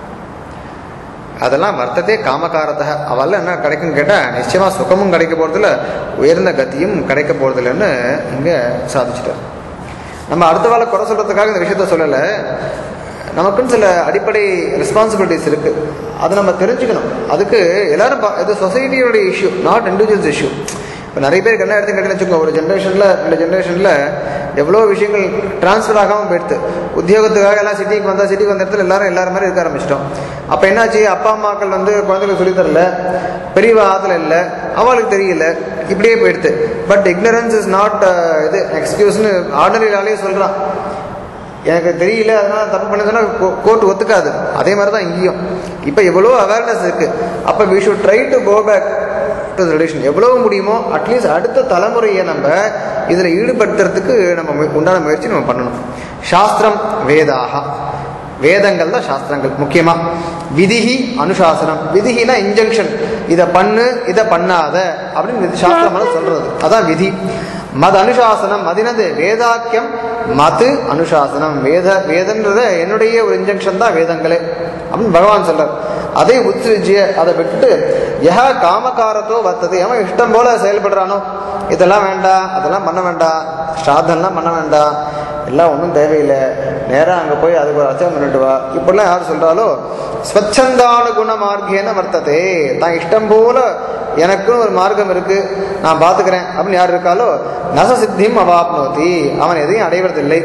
அதெல்லாம் வர்த்ததே காமகாரத்தக அவெல்லாம் என்ன கிடைக்கும் கேட்டால் நிச்சயமாக சுகமும் கிடைக்க போகிறதில்ல உயர்ந்த கத்தியும் கிடைக்க போகிறதில்லன்னு இங்கே சாதிச்சிட்டார் நம்ம அடுத்த வேலை குறை சொல்கிறதுக்காக இந்த விஷயத்த சொல்லலை நமக்குன்னு சில அடிப்படை ரெஸ்பான்சிபிலிட்டிஸ் இருக்குது அதை நம்ம தெரிஞ்சுக்கணும் அதுக்கு எல்லாரும் பா- இது சொசைட்டியோட இஷ்யூ நாட் இண்டிவிஜுவல்ஸ் இஷ்யூ இப்போ நிறைய பேருக்கு என்ன எடுத்து கேட்டீங்கன்னு வச்சுக்கோங்க ஒரு ஜென்ரேஷனில் ரெண்டு ஜென்ரேஷனில் எவ்வளோ விஷயங்கள் ட்ரான்ஸ்ஃபர் ஆகாமல் போயிடுது உத்தியோகத்துக்காக எல்லாம் சிட்டிக்கு வந்தால் சிட்டிக்கு வந்த இடத்துல எல்லாரும் எல்லாரும் மாதிரி இருக்க ஆரம்பிச்சிட்டோம் அப்போ என்னாச்சு அப்பா அம்மாக்கள் வந்து குழந்தைகளுக்கு சொல்லித் தரல பெரியவா ஆத்துல இல்லை அவளுக்கு தெரியல இப்படியே போயிடுது பட் ignorance இஸ் நாட் இது எக்ஸ்கியூஸ்னு ஆர்டினரி ஆளே சொல்கிறான் எனக்கு தெரியல அதனால தப்பு பண்ண சொன்னா கோர்ட் ஒத்துக்காது அதே மாதிரி தான் இங்கேயும் இப்போ எவ்வளோ அவேர்னஸ் இருக்கு அப்போ we should try to go back to relation எவ்வளவு முடியுமோ அட்லீஸ்ட் அடுத்த தலைமுறையை நம்ம இதில் ஈடுபடுத்துறதுக்கு நம்ம மு- உண்டான முயற்சி நம்ம பண்ணணும் சாஸ்திரம் வேதாக வேதங்கள் தான் சாஸ்திரங்கள் முக்கியமா விதிஹி அனுசாசனம் விதிஹினா இன்ஜெக்ஷன் இதை பண்ணு இதை பண்ணாத அப்படின்னு விதி- சாஸ்திரம் வந்து சொல்றது அதான் விதி மத அனுசாசனம் மதினது வேதாக்கியம் மது அனுசாசனம் வேத வேதன்றத என்னுடைய ஒரு இன்ஜெக்ஷன் தான் வேதங்களே அப்படின்னு பகவான் சொல்றார் அதை உத்ரிஜிய அதை விட்டுட்டு யஹ காமகாரத்தோ வத்தது எவன் இஷ்டம் போல செயல்படுறானோ இதெல்லாம் வேண்டாம் அதெல்லாம் பண்ண வேண்டாம் ஸ்ராத்தம்லாம் பண்ண வேண்டாம் எல்லாம் ஒன்றும் தேவையில்லை நேராக அங்கே போய் அதுக்கு ஒரு அர்ச்சனை பண்ணிட்டு வா இப்படிலாம் யார் சொல்கிறாலோ ஸ்வச்சந்தானுகுண மார்க்கேன வர்த்ததே தான் இஷ்டம் போல எனக்குன்னு ஒரு மார்க்கம் இருக்கு நான் பார்த்துக்கிறேன் அப்படின்னு யார் இருக்காலோ நச சித்தியும் அவாப்னோதி அவன் எதையும் அடைவதில்லை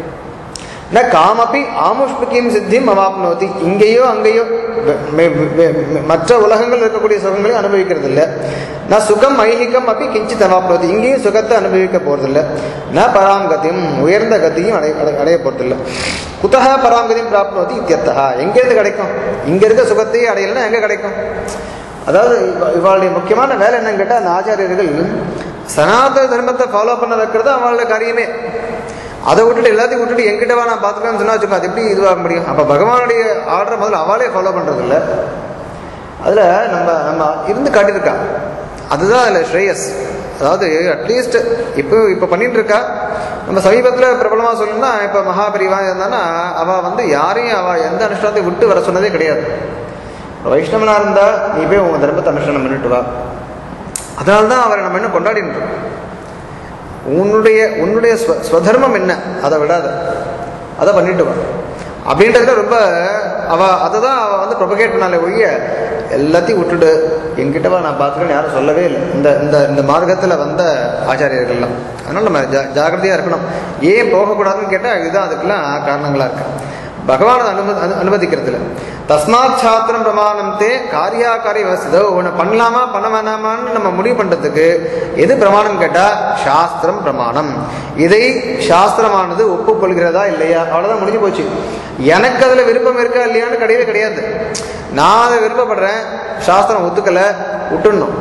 ந காமப்பி ஆமுஷ்மிகியும் சித்தியும் அவாப்னோதி இங்கேயோ அங்கேயோ வெ- வெ- வெ- வெ- மற்ற உலகங்கள் இருக்கக்கூடிய சுகங்களையும் அனுபவிக்கிறது இல்லை ந சுகம் ஐகிகம் அப்படி கிஞ்சித் அவாப்னோதி இங்கேயும் சுகத்தை அனுபவிக்க போறதில்லை ந பராங்கதியும் உயர்ந்த கதியும் அடைய அடை- அடைய போறதில்லை குத்தக பராங்கதியும் பிராப்னோதி இத்தியர்த்தா எங்கேருந்து கிடைக்கும் இங்க இருக்க சுகத்தையே அடையலைன்னா எங்க கிடைக்கும் அதாவது இவ- இவளுடைய முக்கியமான வேலை என்னன்னு கேட்டால் அந்த ஆச்சாரியர்கள் சனாதன தர்மத்தை ஃபாலோ பண்ண வைக்கிறது அவளோட காரியமே அதை விட்டுட்டு எல்லாத்தையும் விட்டுட்டு எங்கிட்ட வா நான் பார்த்துக்கலாம்னு சொன்னா வச்சுக்கோ அது எப்படி இதுவாக முடியும் அப்போ பகவானுடைய ஆர்டரை முதல்ல அவளே ஃபாலோ பண்ணுறது இல்லை அதில் நம்ம நம்ம இருந்து காட்டியிருக்கா அதுதான் அதில் ஸ்ரேயஸ் அதாவது அட்லீஸ்ட் இப்போ இப்போ பண்ணிட்டு இருக்கா நம்ம சமீபத்தில் பிரபலமாக சொல்லணும்னா இப்போ மகாபரிவா இருந்தான்னா அவள் வந்து யாரையும் அவள் எந்த அனுஷ்டானத்தையும் விட்டு வர சொன்னதே கிடையாது வைஷ்ணவனா இருந்தா நீ போய் உங்க தர்மத்தை அனுஷ்டானம் பண்ணிட்டு வா அதனால தான் அவரை நம்ம என்ன கொண்டாடிட்டு இருக்கோம் உன்னுடைய உன்னுடைய ஸ்வ- ஸ்வதர்மம் என்ன அதை விடாத அதை பண்ணிட்டு வா அப்படின்றதுல ரொம்ப அவ அதை தான் அவ வந்து ப்ரொபகேட் பண்ணாலே ஒழிய எல்லாத்தையும் விட்டுடு என்கிட்டவா நான் பார்த்துக்கிறேன்னு யாரும் சொல்லவே இல்லை இந்த இந்த இந்த மார்க்கத்தில் வந்த ஆச்சாரியர்கள்லாம் அதனால நம்ம ஜா ஜாகிரதையாக இருக்கணும் ஏன் போகக்கூடாதுன்னு கேட்டால் இதுதான் அதுக்கெல்லாம் காரணங்களாக இருக்கு பகவான் அனுமதி அனு அனுமதிக்கிறது இல்லை தஸ்மாத் சாத்திரம் பிரமாணம் தே காரியாக்காரி வசதோ ஒன்று பண்ணலாமா பண்ண வேணாமான்னு நம்ம முடிவு பண்ணுறதுக்கு எது பிரமாணம் கேட்டால் சாஸ்திரம் பிரமாணம் இதை சாஸ்திரமானது ஒப்புக்கொள்கிறதா இல்லையா அவ்வளோதான் முடிஞ்சு போச்சு எனக்கு அதில் விருப்பம் இருக்கா இல்லையான்னு கிடையவே கிடையாது நான் அதை விருப்பப்படுறேன் சாஸ்திரம் ஒத்துக்கலை விட்டுடணும்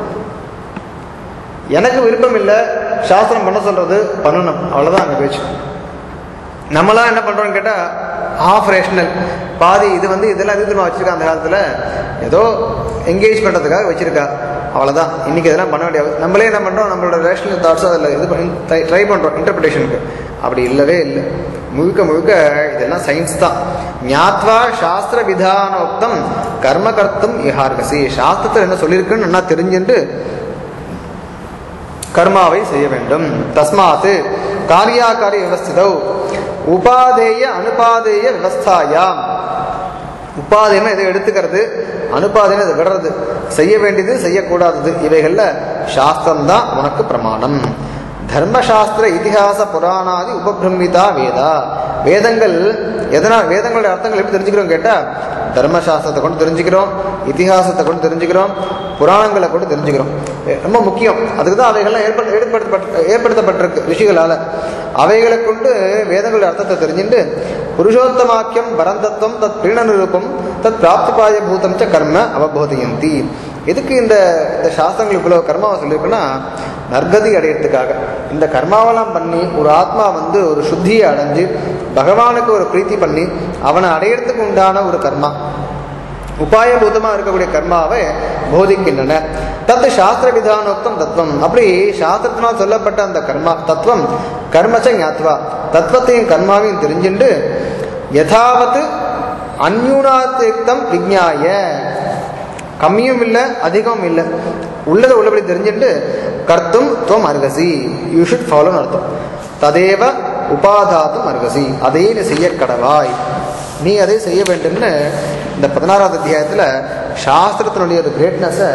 எனக்கு விருப்பம் இல்லை சாஸ்திரம் பண்ண சொல்றது பண்ணணும் அவ்வளோதான் அங்கே பேச்சு நம்மளாம் என்ன பண்றோம்னு கேட்டா ஆஃப் ரேஷனல் பாதி இது வந்து இதெல்லாம் இது தெரியுமா வச்சிருக்கா அந்த காலத்துல ஏதோ என்கேஜ் பண்றதுக்காக வச்சிருக்கா அவ்வளவுதான் இன்னைக்கு இதெல்லாம் பண்ண வேண்டிய அவ- நம்மளே என்ன பண்றோம் நம்மளோட ரேஷனல் தாட்ஸ் அதில் இது பண்ணி ட்ரை பண்றோம் இன்டர்பிரிட்டேஷனுக்கு அப்படி இல்லவே இல்லை முழுக்க முழுக்க இதெல்லாம் சயின்ஸ் தான் ஞாத்வா சாஸ்திர விதானோக்தம் கர்ம கர்த்தம் இஹார்கசி சாஸ்திரத்தில் என்ன சொல்லியிருக்குன்னு நல்லா தெரிஞ்சுட்டு கர்மாவை செய்ய வேண்டும் தஸ்மாத் காரியாக்காரி விவஸ்திதௌ உபாதேய அனுபாதேய விவஸ்தாயாம் உபாதேயமா இதை எடுத்துக்கிறது அனுபாதேயம் இதை விடுறது செய்ய வேண்டியது செய்யக்கூடாதது இவைகள்ல சாஸ்திரம் தான் உனக்கு பிரமாணம் தர்மசாஸ்திர இதிகாச புராணாதி உபபிரமிதா வேதா வேதங்கள் எதனால் வேதங்களுடைய அர்த்தங்கள் எப்படி தெரிஞ்சுக்கிறோம் கேட்டா தர்மசாஸ்திரத்தை கொண்டு தெரிஞ்சுக்கிறோம் இதிகாசத்தை கொண்டு தெரிஞ்சுக்கிறோம் புராணங்களை கொண்டு தெரிஞ்சுக்கிறோம் எ- ரொம்ப முக்கியம் அதுக்கு தான் அவைகள்லாம் ஏற்படுத்த ஏற்படுத்தப்பட்ட ஏற்படுத்தப்பட்டிருக்கு ரிஷிகளால் அவைகளை கொண்டு வேதங்களுடைய அர்த்தத்தை தெரிஞ்சுட்டு புருஷோத்தமாக்கியம் பரந்தத்துவம் தத் பிரீண நிரூபம் தத் பிராப்திபாய பூதம் ச கர்ம அவபோதயந்தி எதுக்கு இந்த இந்த சாஸ்திரங்கள் இவ்வளோ கர்மாவை சொல்லியிருக்குன்னா நற்கதி அடையிறதுக்காக இந்த கர்மாவெல்லாம் பண்ணி ஒரு ஆத்மா வந்து ஒரு சுத்தியை அடைஞ்சு பகவானுக்கு ஒரு பிரீத்தி பண்ணி அவனை அடையிறதுக்கு உண்டான ஒரு கர்மா உபாயபூதமாக இருக்கக்கூடிய கர்மாவை போதிக்கின்றன தத்து சாஸ்திர விதானோக்தம் தத்துவம் அப்படி சாஸ்திரத்தினால் சொல்லப்பட்ட அந்த கர்மா தத்துவம் கர்மச்ச ஞாத்வா தத்துவத்தையும் கர்மாவையும் தெரிஞ்சுண்டு யதாவத் அந்யூனாத்தியுக்தம் விஜ்ஞாய கம்மியும் இல்லை அதிகமும் இல்லை உள்ளதை உள்ளபடி தெரிஞ்சுட்டு கர்த்தும் துவம் அருகசி யூ ஷுட் ஃபாலோன்னு அர்த்தம் ததேவ உபாதாத்தும் அருகசி அதே நீ செய்ய கடவாய் நீ அதை செய்ய வேண்டும்னு இந்த பதினாறாவது அத்தியாயத்தில் சாஸ்திரத்தினுடைய ஒரு கிரேட்னஸை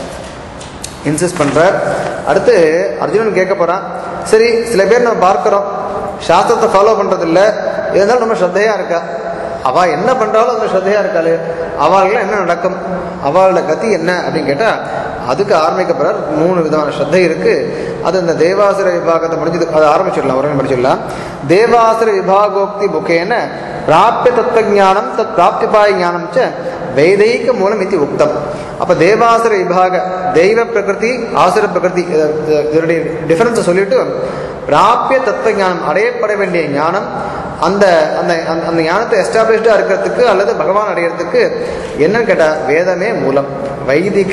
இன்சிஸ்ட் பண்ணுறார் அடுத்து அர்ஜுனன் கேட்க போகிறான் சரி சில பேர் நம்ம பார்க்குறோம் சாஸ்திரத்தை ஃபாலோ பண்ணுறதில்ல இருந்தாலும் நம்ம ஸ்ரத்தையாக இருக்கா அவள் என்ன பண்ணுறாலும் அந்த ஸ்ரத்தையாக இருக்காளு அவள்லாம் என்ன நடக்கும் அவளோட கதி என்ன அப்படின்னு கேட்டால் அதுக்கு ஆரம்பிக்கப்படுறார் மூணு விதமான ஸ்ரத்தை இருக்குது அது இந்த தேவாசுர விபாகத்தை முடிஞ்சது அதை ஆரம்பிச்சிடலாம் உடனே படிச்சிடலாம் தேவாசுர விபாகோக்தி புக்கேன பிராப்பிய தத்துவஞானம் தத் பிராப்திபாய ஞானம் ச வைதைக மூலம் இது உக்தம் அப்போ தேவாசுர விபாக தெய்வ பிரகிருதி ஆசுர பிரகிருதி இத- இத- இதனுடைய டிஃபரன்ஸை சொல்லிட்டு பிராப்பிய தத்துவ ஞானம் அடையப்பட வேண்டிய ஞானம் அந்த அந்த அந்த- அந்த ஞானத்தை எஸ்டாப்ளிஷ்டாக இருக்கிறதுக்கு அல்லது பகவான் அடையிறதுக்கு என்னன்னு கேட்டால் வேதமே மூலம் வைதிக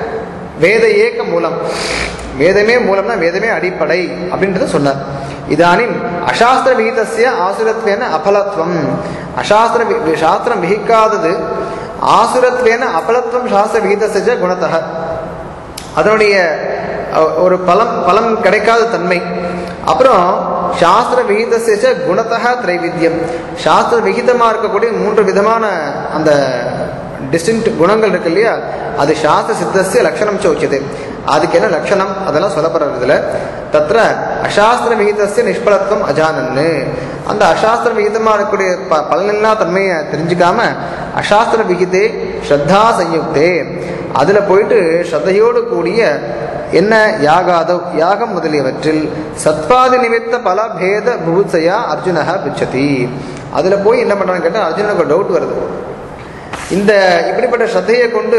வேத ஏக மூலம் வேதமே மூலம்னா வேதமே அடிப்படை அப்படின்றத சொன்னார் இதானிம் அசாஸ்திர விகிதஸ்ய ஆசுரத்வேன அபலத்வம் அசாஸ்திர வி- சாஸ்திரம் விகிக்காதது ஆசுரத்வேன அபலத்வம் சாஸ்திர விகிதஸ்ய குணத்தக அதனுடைய அஹ், ஒரு பலம் பலம் கிடைக்காத தன்மை அப்புறம் சாஸ்திர விகிதசேச்ச குணத்தக திரைவித்தியம் சாஸ்திர விகிதமாக இருக்கக்கூடிய மூன்று விதமான அந்த டிஸ்டிங்க்ட் குணங்கள் இருக்கு இல்லையா அது சாஸ்திர சித்தசிய லட்சணம் சோச்சியது அதுக்கு என்ன லட்சணம் அதெல்லாம் சொல்லப்படுறது இதில் தத்திர அசாஸ்திர விகிதசிய நிஷ்பலத்துவம் அஜானன்னு அந்த அசாஸ்திர விகிதமாக இருக்கக்கூடிய ப பலனில்லா தன்மையை தெரிஞ்சுக்காம அசாஸ்திர விகிதே ஸ்ரத்தா சயுக்தே அதில் போயிட்டு ஸ்ரத்தையோடு கூடிய என்ன யாகாதோ யாகம் முதலியவற்றில் சத்வாதி நிமித்த பல பேத புகுத்சையா அர்ஜுனக பிச்சதி அதில் போய் என்ன பண்ணுறான்னு கேட்டால் அர்ஜுனனுக்கு டவுட் வருது இந்த இப்படிப்பட்ட ஸ்ரத்தையை கொண்டு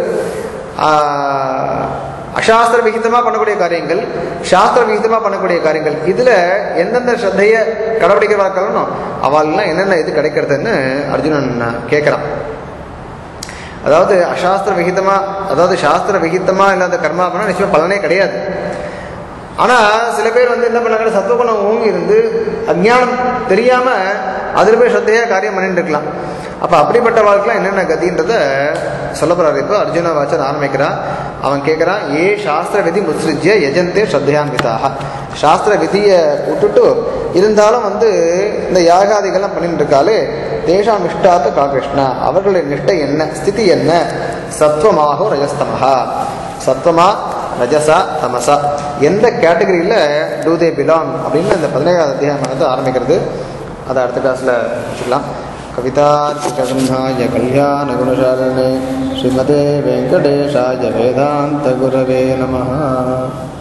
ஆஹ், அசாஸ்திர விகிதமாக பண்ணக்கூடிய காரியங்கள் சாஸ்திர விகிதமாக பண்ணக்கூடிய காரியங்கள் இதில் எந்தெந்த ஸ்ரத்தையை கடைபிடிக்கிறவா இருக்கணும் அவள்லாம் என்னென்ன இது கிடைக்கிறதுன்னு அர்ஜுனன் கேட்குறான் அதாவது அசாஸ்திர விகிதமா அதாவது சாஸ்திர விகிதமா இல்லாத கர்மா பண்ணால் நிச்சயம் பலனே கிடையாது ஆனால் சில பேர் வந்து என்ன பண்ணாங்க சத்துவகுணம் ஓங்கி இருந்து அஜ்ஞானம் தெரியாமல் அதில் போய் ஸ்ரத்தையாக காரியம் பண்ணிட்டு இருக்கலாம் அப்போ அப்படிப்பட்ட வாழ்க்கைலாம் என்னென்ன கதின்றத சொல்ல போகிறாரு இப்போ அர்ஜுன வாச்சன் ஆரம்பிக்கிறான் அவன் கேட்குறான் ஏ சாஸ்திர விதி முத்ரிஜ்ய யஜந்தே ஸ்ரத்தையான்விதாக சாஸ்திர விதியை விட்டுட்டு இருந்தாலும் வந்து இந்த யாகாதிகள்லாம் பண்ணிட்டு இருக்காலே தேஷாம் நிஷ்டாத்த கா கிருஷ்ணா அவர்களுடைய நிஷ்டை என்ன ஸ்திதி என்ன சத்வமாகோ ரஜஸ்தமஹா சத்வமா ரஜசா தமசா எந்த கேட்டகரியில் டூ தே பிலாங் அப்படின்னு இந்த பதினேழாவது அத்தியாயம் வந்து ஆரம்பிக்கிறது அதை அடுத்த கிளாஸில் வச்சுக்கலாம் கவிதார்த்திகசம்ஹாய கல்யாண குணசாலினே ஸ்ரீமதே வெங்கடேஷாய வேதாந்த குரவே நமः